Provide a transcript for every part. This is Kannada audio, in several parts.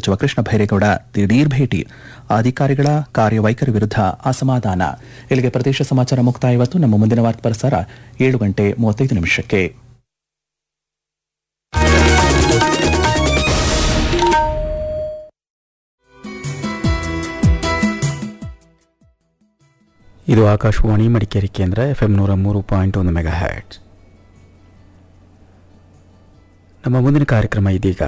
ಸಚಿವ ಕೃಷ್ಣ ಭೈರೇಗೌಡ ದಿಢೀರ್ ಭೇಟಿ ಅಧಿಕಾರಿಗಳ ಕಾರ್ಯವೈಖರಿ ವಿರುದ್ಧ ಅಸಮಾಧಾನ ಇಲ್ಲಿಗೆ ಪ್ರದೇಶ ಸಮಾಚಾರ ಮುಕ್ತಾಯ ಇವತ್ತು ನಮ್ಮ ಮುಂದಿನ ವಾರ್ತಾ ಪ್ರಸಾರ ಏಳು ಗಂಟೆ ಮೂವತ್ತೈದು ನಿಮಿಷಕ್ಕೆ ಇದು ಆಕಾಶವಾಣಿ ಮಡಿಕೇರಿ ಕೇಂದ್ರ ಎಫ್ ಎಂ ನೂರ ಮೂರು ಪಾಯಿಂಟ್ ಒಂದು ಮೆಗಾ ಹ್ಯಾಟ್ಸ್ ನಮ್ಮ ಮುಂದಿನ ಕಾರ್ಯಕ್ರಮ ಇದೀಗ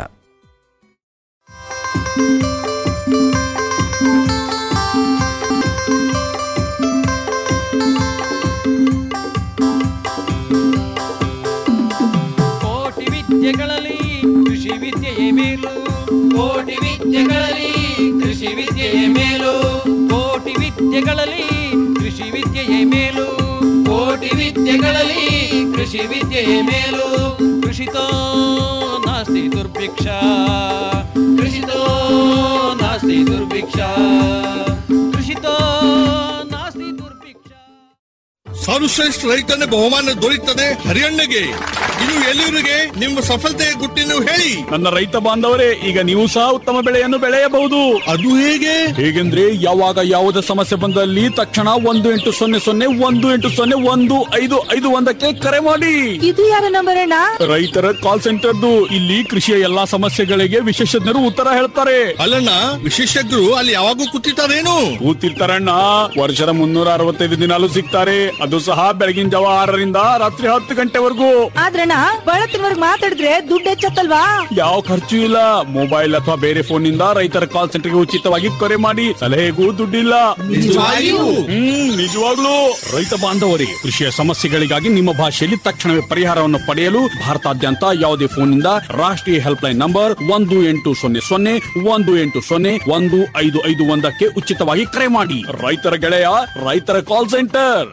ಕೋಟಿ ವಿದ್ಯೆಗಳಲ್ಲಿ ಕೃಷಿ ವಿದ್ಯೆಯೇ ಮೇಲು ಕೋಟಿ ವಿದ್ಯೆಗಳಲ್ಲಿ ಕೃಷಿ ವಿದ್ಯೆಯೇ ಮೇಲು ಕೋಟಿ ವಿದ್ಯೆಗಳಲ್ಲಿ ಕೃಷಿ ವಿದ್ಯೆಯೇ ಮೇಲು ಕೋಟಿ ವಿದ್ಯೆಗಳಲ್ಲಿ ಕೃಷಿ ವಿದ್ಯೆಯೇ ಮೇಲು ಕೃಷಿತೋ ನಾಸ್ತಿ ದುರ್ಭಿಕ್ಷ ಕೃಷಿತೋ ನಾಸ್ತಿ ದುರ್ಭಿಕ್ಷ ಕೃಷಿತೋ ನಾಸ್ತಿ ದುರ್ಭಿಕ್ಷ ಸರ್ವಶ್ರೇಷ್ಠ ರೈತನ ಬಹುಮಾನ ದೊರೆಯುತ್ತದೆ ಹರಿಯಣ್ಣಗೆ ಇದು ಎಲ್ಲಿವರಿಗೆ ನಿಮ್ಮ ಸಫಲತೆಯ ಗುಟ್ಟಿನ ಹೇಳಿ ನನ್ನ ರೈತ ಬಾಂಧವರೇ ಈಗ ನೀವು ಸಹ ಉತ್ತಮ ಬೆಳೆಯನ್ನು ಬೆಳೆಯಬಹುದು ಅದು ಹೇಗೆ ಹೇಗೆಂದ್ರೆ ಯಾವಾಗ ಯಾವುದೇ ಸಮಸ್ಯೆ ಬಂದಲ್ಲಿ ತಕ್ಷಣ ಒಂದು ಎಂಟು ಸೊನ್ನೆ ಸೊನ್ನೆ ಒಂದು ಎಂಟು ಸೊನ್ನೆ ಒಂದು ಐದು ಐದು ಒಂದಕ್ಕೆ ಕರೆ ಮಾಡಿ ಇದು ಯಾರ ನಂಬರ್ ಅಣ್ಣ ರೈತರ ಕಾಲ್ ಸೆಂಟರ್ದು ಇಲ್ಲಿ ಕೃಷಿಯ ಎಲ್ಲಾ ಸಮಸ್ಯೆಗಳಿಗೆ ವಿಶೇಷಜ್ಞರು ಉತ್ತರ ಹೇಳ್ತಾರೆ ಅಲ್ಲಣ್ಣ ವಿಶೇಷಜ್ಞರು ಅಲ್ಲಿ ಯಾವಾಗೂ ಕೂತಿರ್ತಾರೇನು ಕೂತಿರ್ತಾರಣ್ಣ ವರ್ಷದ ಮುನ್ನೂರ ಅರವತ್ತೈದು ದಿನಾಲು ಸಿಗ್ತಾರೆ ಅದು ಸಹ ಬೆಳಗಿನ ಜಾವ ಆರರಿಂದ ರಾತ್ರಿ ಹತ್ತು ಗಂಟೆವರೆಗೂ ಆದ್ರಣ್ಣ ಬಳತ್ತಿನವರ್ಗ್ ಮಾತಾಡಿದ್ರೆ ದುಡ್ಡು ಹೆಚ್ಚತ್ತಲ್ವಾ ಯಾವ ಖರ್ಚು ಇಲ್ಲ ಮೊಬೈಲ್ ಅಥವಾ ಬೇರೆ ಫೋನ್ ನಿಂದ ರೈತರ ಕಾಲ್ ಸೆಂಟರ್ಗೆ ಉಚಿತವಾಗಿ ಕರೆ ಮಾಡಿ ಸಲಹೆಗೂ ದುಡ್ಡಿಲ್ಲ ನಿಜವಾಗಿಯೂ? ಹ್ಮ್ ನಿಜವಾಗ್ಲೂ ರೈತ ಬಾಂಧವರಿಗೆ ಕೃಷಿಯ ಸಮಸ್ಯೆಗಳಿಗಾಗಿ ನಿಮ್ಮ ಭಾಷೆಯಲ್ಲಿ ತಕ್ಷಣವೇ ಪರಿಹಾರವನ್ನು ಪಡೆಯಲು ಭಾರತಾದ್ಯಂತ ಯಾವುದೇ ಫೋನ್ ನಿಂದ ರಾಷ್ಟ್ರೀಯ ಹೆಲ್ಪ್ ಲೈನ್ ನಂಬರ್ ಒಂದು ಎಂಟು ಸೊನ್ನೆ ಸೊನ್ನೆ ಒಂದು ಎಂಟು ಸೊನ್ನೆ ಒಂದು ಐದು ಐದು ಒಂದಕ್ಕೆ ಉಚಿತವಾಗಿ ಕರೆ ಮಾಡಿ ರೈತರ ಗೆಳೆಯ ರೈತರ ಕಾಲ್ ಸೆಂಟರ್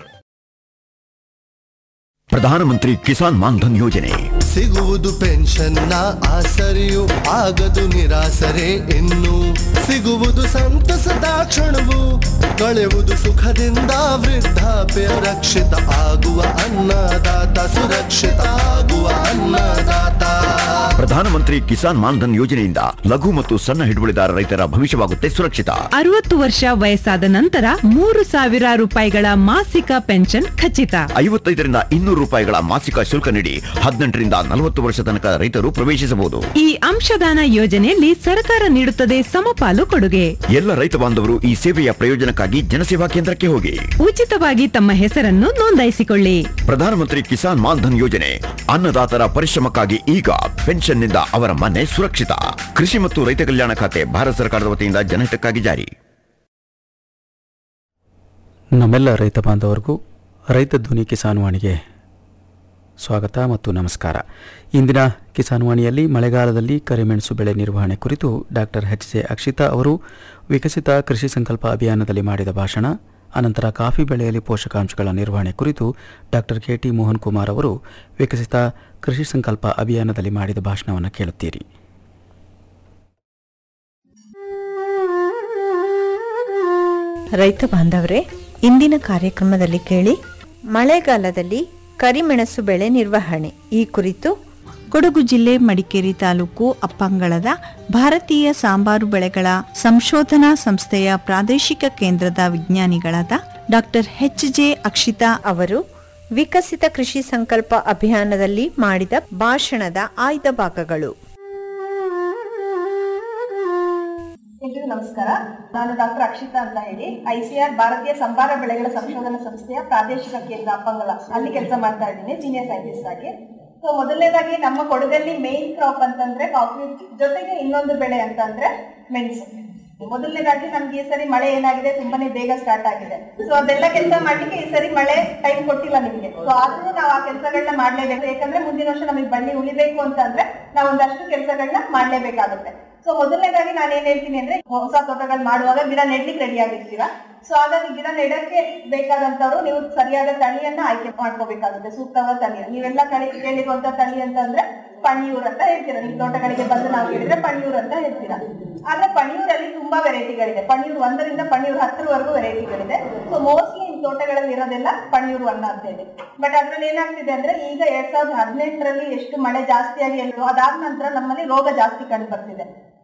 ಪ್ರಧಾನಮಂತ್ರಿ ಕಿಸಾನ್ ಮಾನ್ಧನ್ ಯೋಜನೆ ಸಿಗುವುದು ಪೆನ್ಷನ್ನ ಆಸರೆಯು ಆಗದು ನಿರಾಸರೆ ಇನ್ನು ಸಿಗುವುದು ಸಂತಸದ ಕ್ಷಣವು ಕಳೆಯುವುದು ಸುಖದಿಂದ ವೃದ್ಧಾಪ್ಯ ರಕ್ಷಿತ ಆಗುವ ಅನ್ನದಾತ ಸುರಕ್ಷಿತ ಆಗುವ ಅನ್ನದಾತ ಪ್ರಧಾನಮಂತ್ರಿ ಕಿಸಾನ್ ಮಾನ್ಧನ್ ಯೋಜನೆಯಿಂದ ಲಘು ಮತ್ತು ಸಣ್ಣ ಹಿಡುವಳಿದಾರ ರೈತರ ಭವಿಷ್ಯವಾಗುತ್ತೆ ಸುರಕ್ಷಿತ ಅರವತ್ತು ವರ್ಷ ವಯಸ್ಸಾದ ನಂತರ ಮೂರು ಸಾವಿರ ರೂಪಾಯಿಗಳ ಮಾಸಿಕ ಪೆನ್ಷನ್ ಖಚಿತ ಐವತ್ತೈದರಿಂದ ಇನ್ನೂರು ರೂಪಾಯಿಗಳ ಮಾಸಿಕ ಶುಲ್ಕ ನೀಡಿ ಹದಿನೆಂಟರಿಂದ ನಲವತ್ತು ವರ್ಷ ತನಕ ರೈತರು ಪ್ರವೇಶಿಸಬಹುದು ಈ ಅಂಶದಾನ ಯೋಜನೆಯಲ್ಲಿ ಸರ್ಕಾರ ನೀಡುತ್ತದೆ ಸಮಪಾಲು ಕೊಡುಗೆ ಎಲ್ಲ ರೈತ ಬಾಂಧವರು ಈ ಸೇವೆಯ ಪ್ರಯೋಜನಕ್ಕಾಗಿ ಜನಸೇವಾ ಕೇಂದ್ರಕ್ಕೆ ಹೋಗಿ ಉಚಿತವಾಗಿ ತಮ್ಮ ಹೆಸರನ್ನು ನೋಂದಾಯಿಸಿಕೊಳ್ಳಿ ಪ್ರಧಾನಮಂತ್ರಿ ಕಿಸಾನ್ ಮಾನ್ಧನ್ ಯೋಜನೆ ಅನ್ನದಾತರ ಪರಿಶ್ರಮಕ್ಕಾಗಿ ಈಗ ಪೆನ್ಷನ್ನಿಂದ ಅವರ ಮನೆ ಸುರಕ್ಷಿತ ಕೃಷಿ ಮತ್ತು ರೈತ ಕಲ್ಯಾಣ ಖಾತೆ ಭಾರತ ಸರ್ಕಾರದ ವತಿಯಿಂದ ಜನಹಿತಕ್ಕಾಗಿ ಜಾರಿ ನಮ್ಮೆಲ್ಲ ರೈತ ಬಾಂಧವರಿಗೂ ರೈತ ಧ್ವನಿ ಕಿಸಾನ್ ವಾಣಿಗೆ ಸ್ವಾಗತ ಮತ್ತು ನಮಸ್ಕಾರ ಇಂದಿನ ಕಿಸಾನ್ ವಾಣಿಯಲ್ಲಿ ಮಳೆಗಾಲದಲ್ಲಿ ಕರಿಮೆಣಸು ಬೆಳೆ ನಿರ್ವಹಣೆ ಕುರಿತು ಡಾಕ್ಟರ್ ಎಚ್ ಜೆ ಅಕ್ಷಿತಾ ಅವರು ವಿಕಸಿತ ಕೃಷಿ ಸಂಕಲ್ಪ ಅಭಿಯಾನದಲ್ಲಿ ಮಾಡಿದ ಭಾಷಣ ಅನಂತರ ಕಾಫಿ ಬೆಳೆಯಲ್ಲಿ ಪೋಷಕಾಂಶಗಳ ನಿರ್ವಹಣೆ ಕುರಿತು doctor K T Mohan Kumar ಅವರು ವಿಕಸಿತ ಕೃಷಿ ಸಂಕಲ್ಪ ಅಭಿಯಾನದಲ್ಲಿ ಮಾಡಿದ ಭಾಷಣವನ್ನು ಕೇಳುತ್ತೀರಿ ರೈತ ಬಾಂಧವರೇ ಇಂದಿನ ಕಾರ್ಯಕ್ರಮದಲ್ಲಿ ಕೇಳಿ ಮಳೆಗಾಲದಲ್ಲಿ ಕರಿಮೆಣಸು ಬೆಳೆ ನಿರ್ವಹಣೆ ಈ ಕುರಿತು ಕೊಡಗು ಜಿಲ್ಲೆ ಮಡಿಕೇರಿ ತಾಲೂಕು ಅಪ್ಪಂಗಳದ ಭಾರತೀಯ ಸಾಂಬಾರು ಬೆಳೆಗಳ ಸಂಶೋಧನಾ ಸಂಸ್ಥೆಯ ಪ್ರಾದೇಶಿಕ ಕೇಂದ್ರದ ವಿಜ್ಞಾನಿಗಳಾದ ಡಾಕ್ಟರ್ ಎಚ್ ಜೆ ಅಕ್ಷಿತಾ ಅವರು ವಿಕಸಿತ ಕೃಷಿ ಸಂಕಲ್ಪ ಅಭಿಯಾನದಲ್ಲಿ ಮಾಡಿದ ಭಾಷಣದ ಆಯ್ದ ಭಾಗಗಳು ಎಲ್ರಿಗೂ ನಮಸ್ಕಾರ ನಾನು ಡಾಕ್ಟರ್ ಅಕ್ಷಿತಾ ಅಂತ ಹೇಳಿ ಐಸಿಆರ್ ಭಾರತೀಯ ಸಂಬಾರ ಬೆಳೆಗಳ ಸಂಶೋಧನಾ ಸಂಸ್ಥೆಯ ಪ್ರಾದೇಶಿಕ ಕೇಂದ್ರ ಅಪ್ಪಂಗಲ ಅಲ್ಲಿ ಕೆಲಸ ಮಾಡ್ತಾ ಇದ್ದೀನಿ ಸೀನಿಯರ್ ಸೈಂಟಿಸ್ಟ್ ಆಗಿ ಸೊ ಮೊದಲನೇದಾಗಿ ನಮ್ಮ ಕೊಡಗಲ್ಲಿ ಮೇನ್ ಕ್ರಾಪ್ ಅಂತಂದ್ರೆ ಕಾಫಿ ಜೊತೆಗೆ ಇನ್ನೊಂದು ಬೆಳೆ ಅಂತಂದ್ರೆ ಮೆಣಸು ಮೊದಲನೇದಾಗಿ ನಮ್ಗೆ ಈ ಸರಿ ಮಳೆ ಏನಾಗಿದೆ ತುಂಬಾನೇ ಬೇಗ ಸ್ಟಾರ್ಟ್ ಆಗಿದೆ ಸೊ ಅದೆಲ್ಲ ಕೆಲಸ ಮಾಡ್ಲಿಕ್ಕೆ ಈ ಸರಿ ಮಳೆ ಟೈಮ್ ಕೊಟ್ಟಿಲ್ಲ ನಿಮಗೆ ಸೊ ಆದ್ರೂ ನಾವು ಆ ಕೆಲಸಗಳನ್ನ ಮಾಡ್ಲೇಬೇಕು ಯಾಕಂದ್ರೆ ಮುಂದಿನ ವರ್ಷ ನಮಗೆ ಬಳ್ಳಿ ಉಳಿಬೇಕು ಅಂತಂದ್ರೆ ನಾವು ಒಂದಷ್ಟು ಕೆಲಸಗಳನ್ನ ಮಾಡ್ಲೇಬೇಕಾಗುತ್ತೆ ಸೊ ಮೊದಲನೇದಾಗಿ ನಾನು ಏನ್ ಹೇಳ್ತೀನಿ ಅಂದ್ರೆ ಹೊಸ ತೋಟಗಳು ಮಾಡುವಾಗ ಗಿಡ ನೆಡ್ಲಿಕ್ಕೆ ರೆಡಿ ಆಗಿರ್ತೀರಾ ಸೊ ಹಾಗಾಗಿ ಗಿಡ ನೆಡಕ್ಕೆ ಬೇಕಾದಂತವ್ರು ನೀವು ಸರಿಯಾದ ತಳಿಯನ್ನ ಆಯ್ಕೆ ಮಾಡ್ಕೋಬೇಕಾಗುತ್ತೆ ಸೂಕ್ತವಾದ ತಳಿ ನೀವೆಲ್ಲ ಕಡೆ ಕೇಳಿರುವಂತ ತಳಿ ಅಂತಂದ್ರೆ ಪಣಿಯೂರ್ ಅಂತ ಹೇಳ್ತೀರಾ ನಿಮ್ ತೋಟಗಳಿಗೆ ಬಂದು ನಾವು ಕೇಳಿದ್ರೆ ಪಣಿಯೂರ್ ಅಂತ ಹೇಳ್ತೀರಾ ಆದ್ರೆ ಪಣಿಯೂರಲ್ಲಿ ತುಂಬಾ ವೆರೈಟಿಗಳಿದೆ ಪಣಿಯೂರ್ ಒಂದರಿಂದ ಪಣಿಯೂರ್ ಹತ್ತರವರೆಗೂ ವೆರೈಟಿಗಳಿದೆ ಸೊ ಮೋಸ್ಟ್ಲಿ ನಿಮ್ ತೋಟಗಳಲ್ಲಿ ಇರೋದೆಲ್ಲ ಪಣಿಯೂರ್ ಒನ್ನ ಅಂತ ಹೇಳಿ ಬಟ್ ಅದ್ರಲ್ಲಿ ಏನಾಗ್ತಿದೆ ಅಂದ್ರೆ ಈಗ ಎರಡ್ ಸಾವಿರದ ಹದಿನೆಂಟರಲ್ಲಿ ಎಷ್ಟು ಮಳೆ ಜಾಸ್ತಿ ಆಗಿ ಎಲ್ಲೋ ಅದಾದ ನಂತರ ನಮ್ಮಲ್ಲಿ ರೋಗ ಜಾಸ್ತಿ ಕಂಡು ಬರ್ತಿದೆ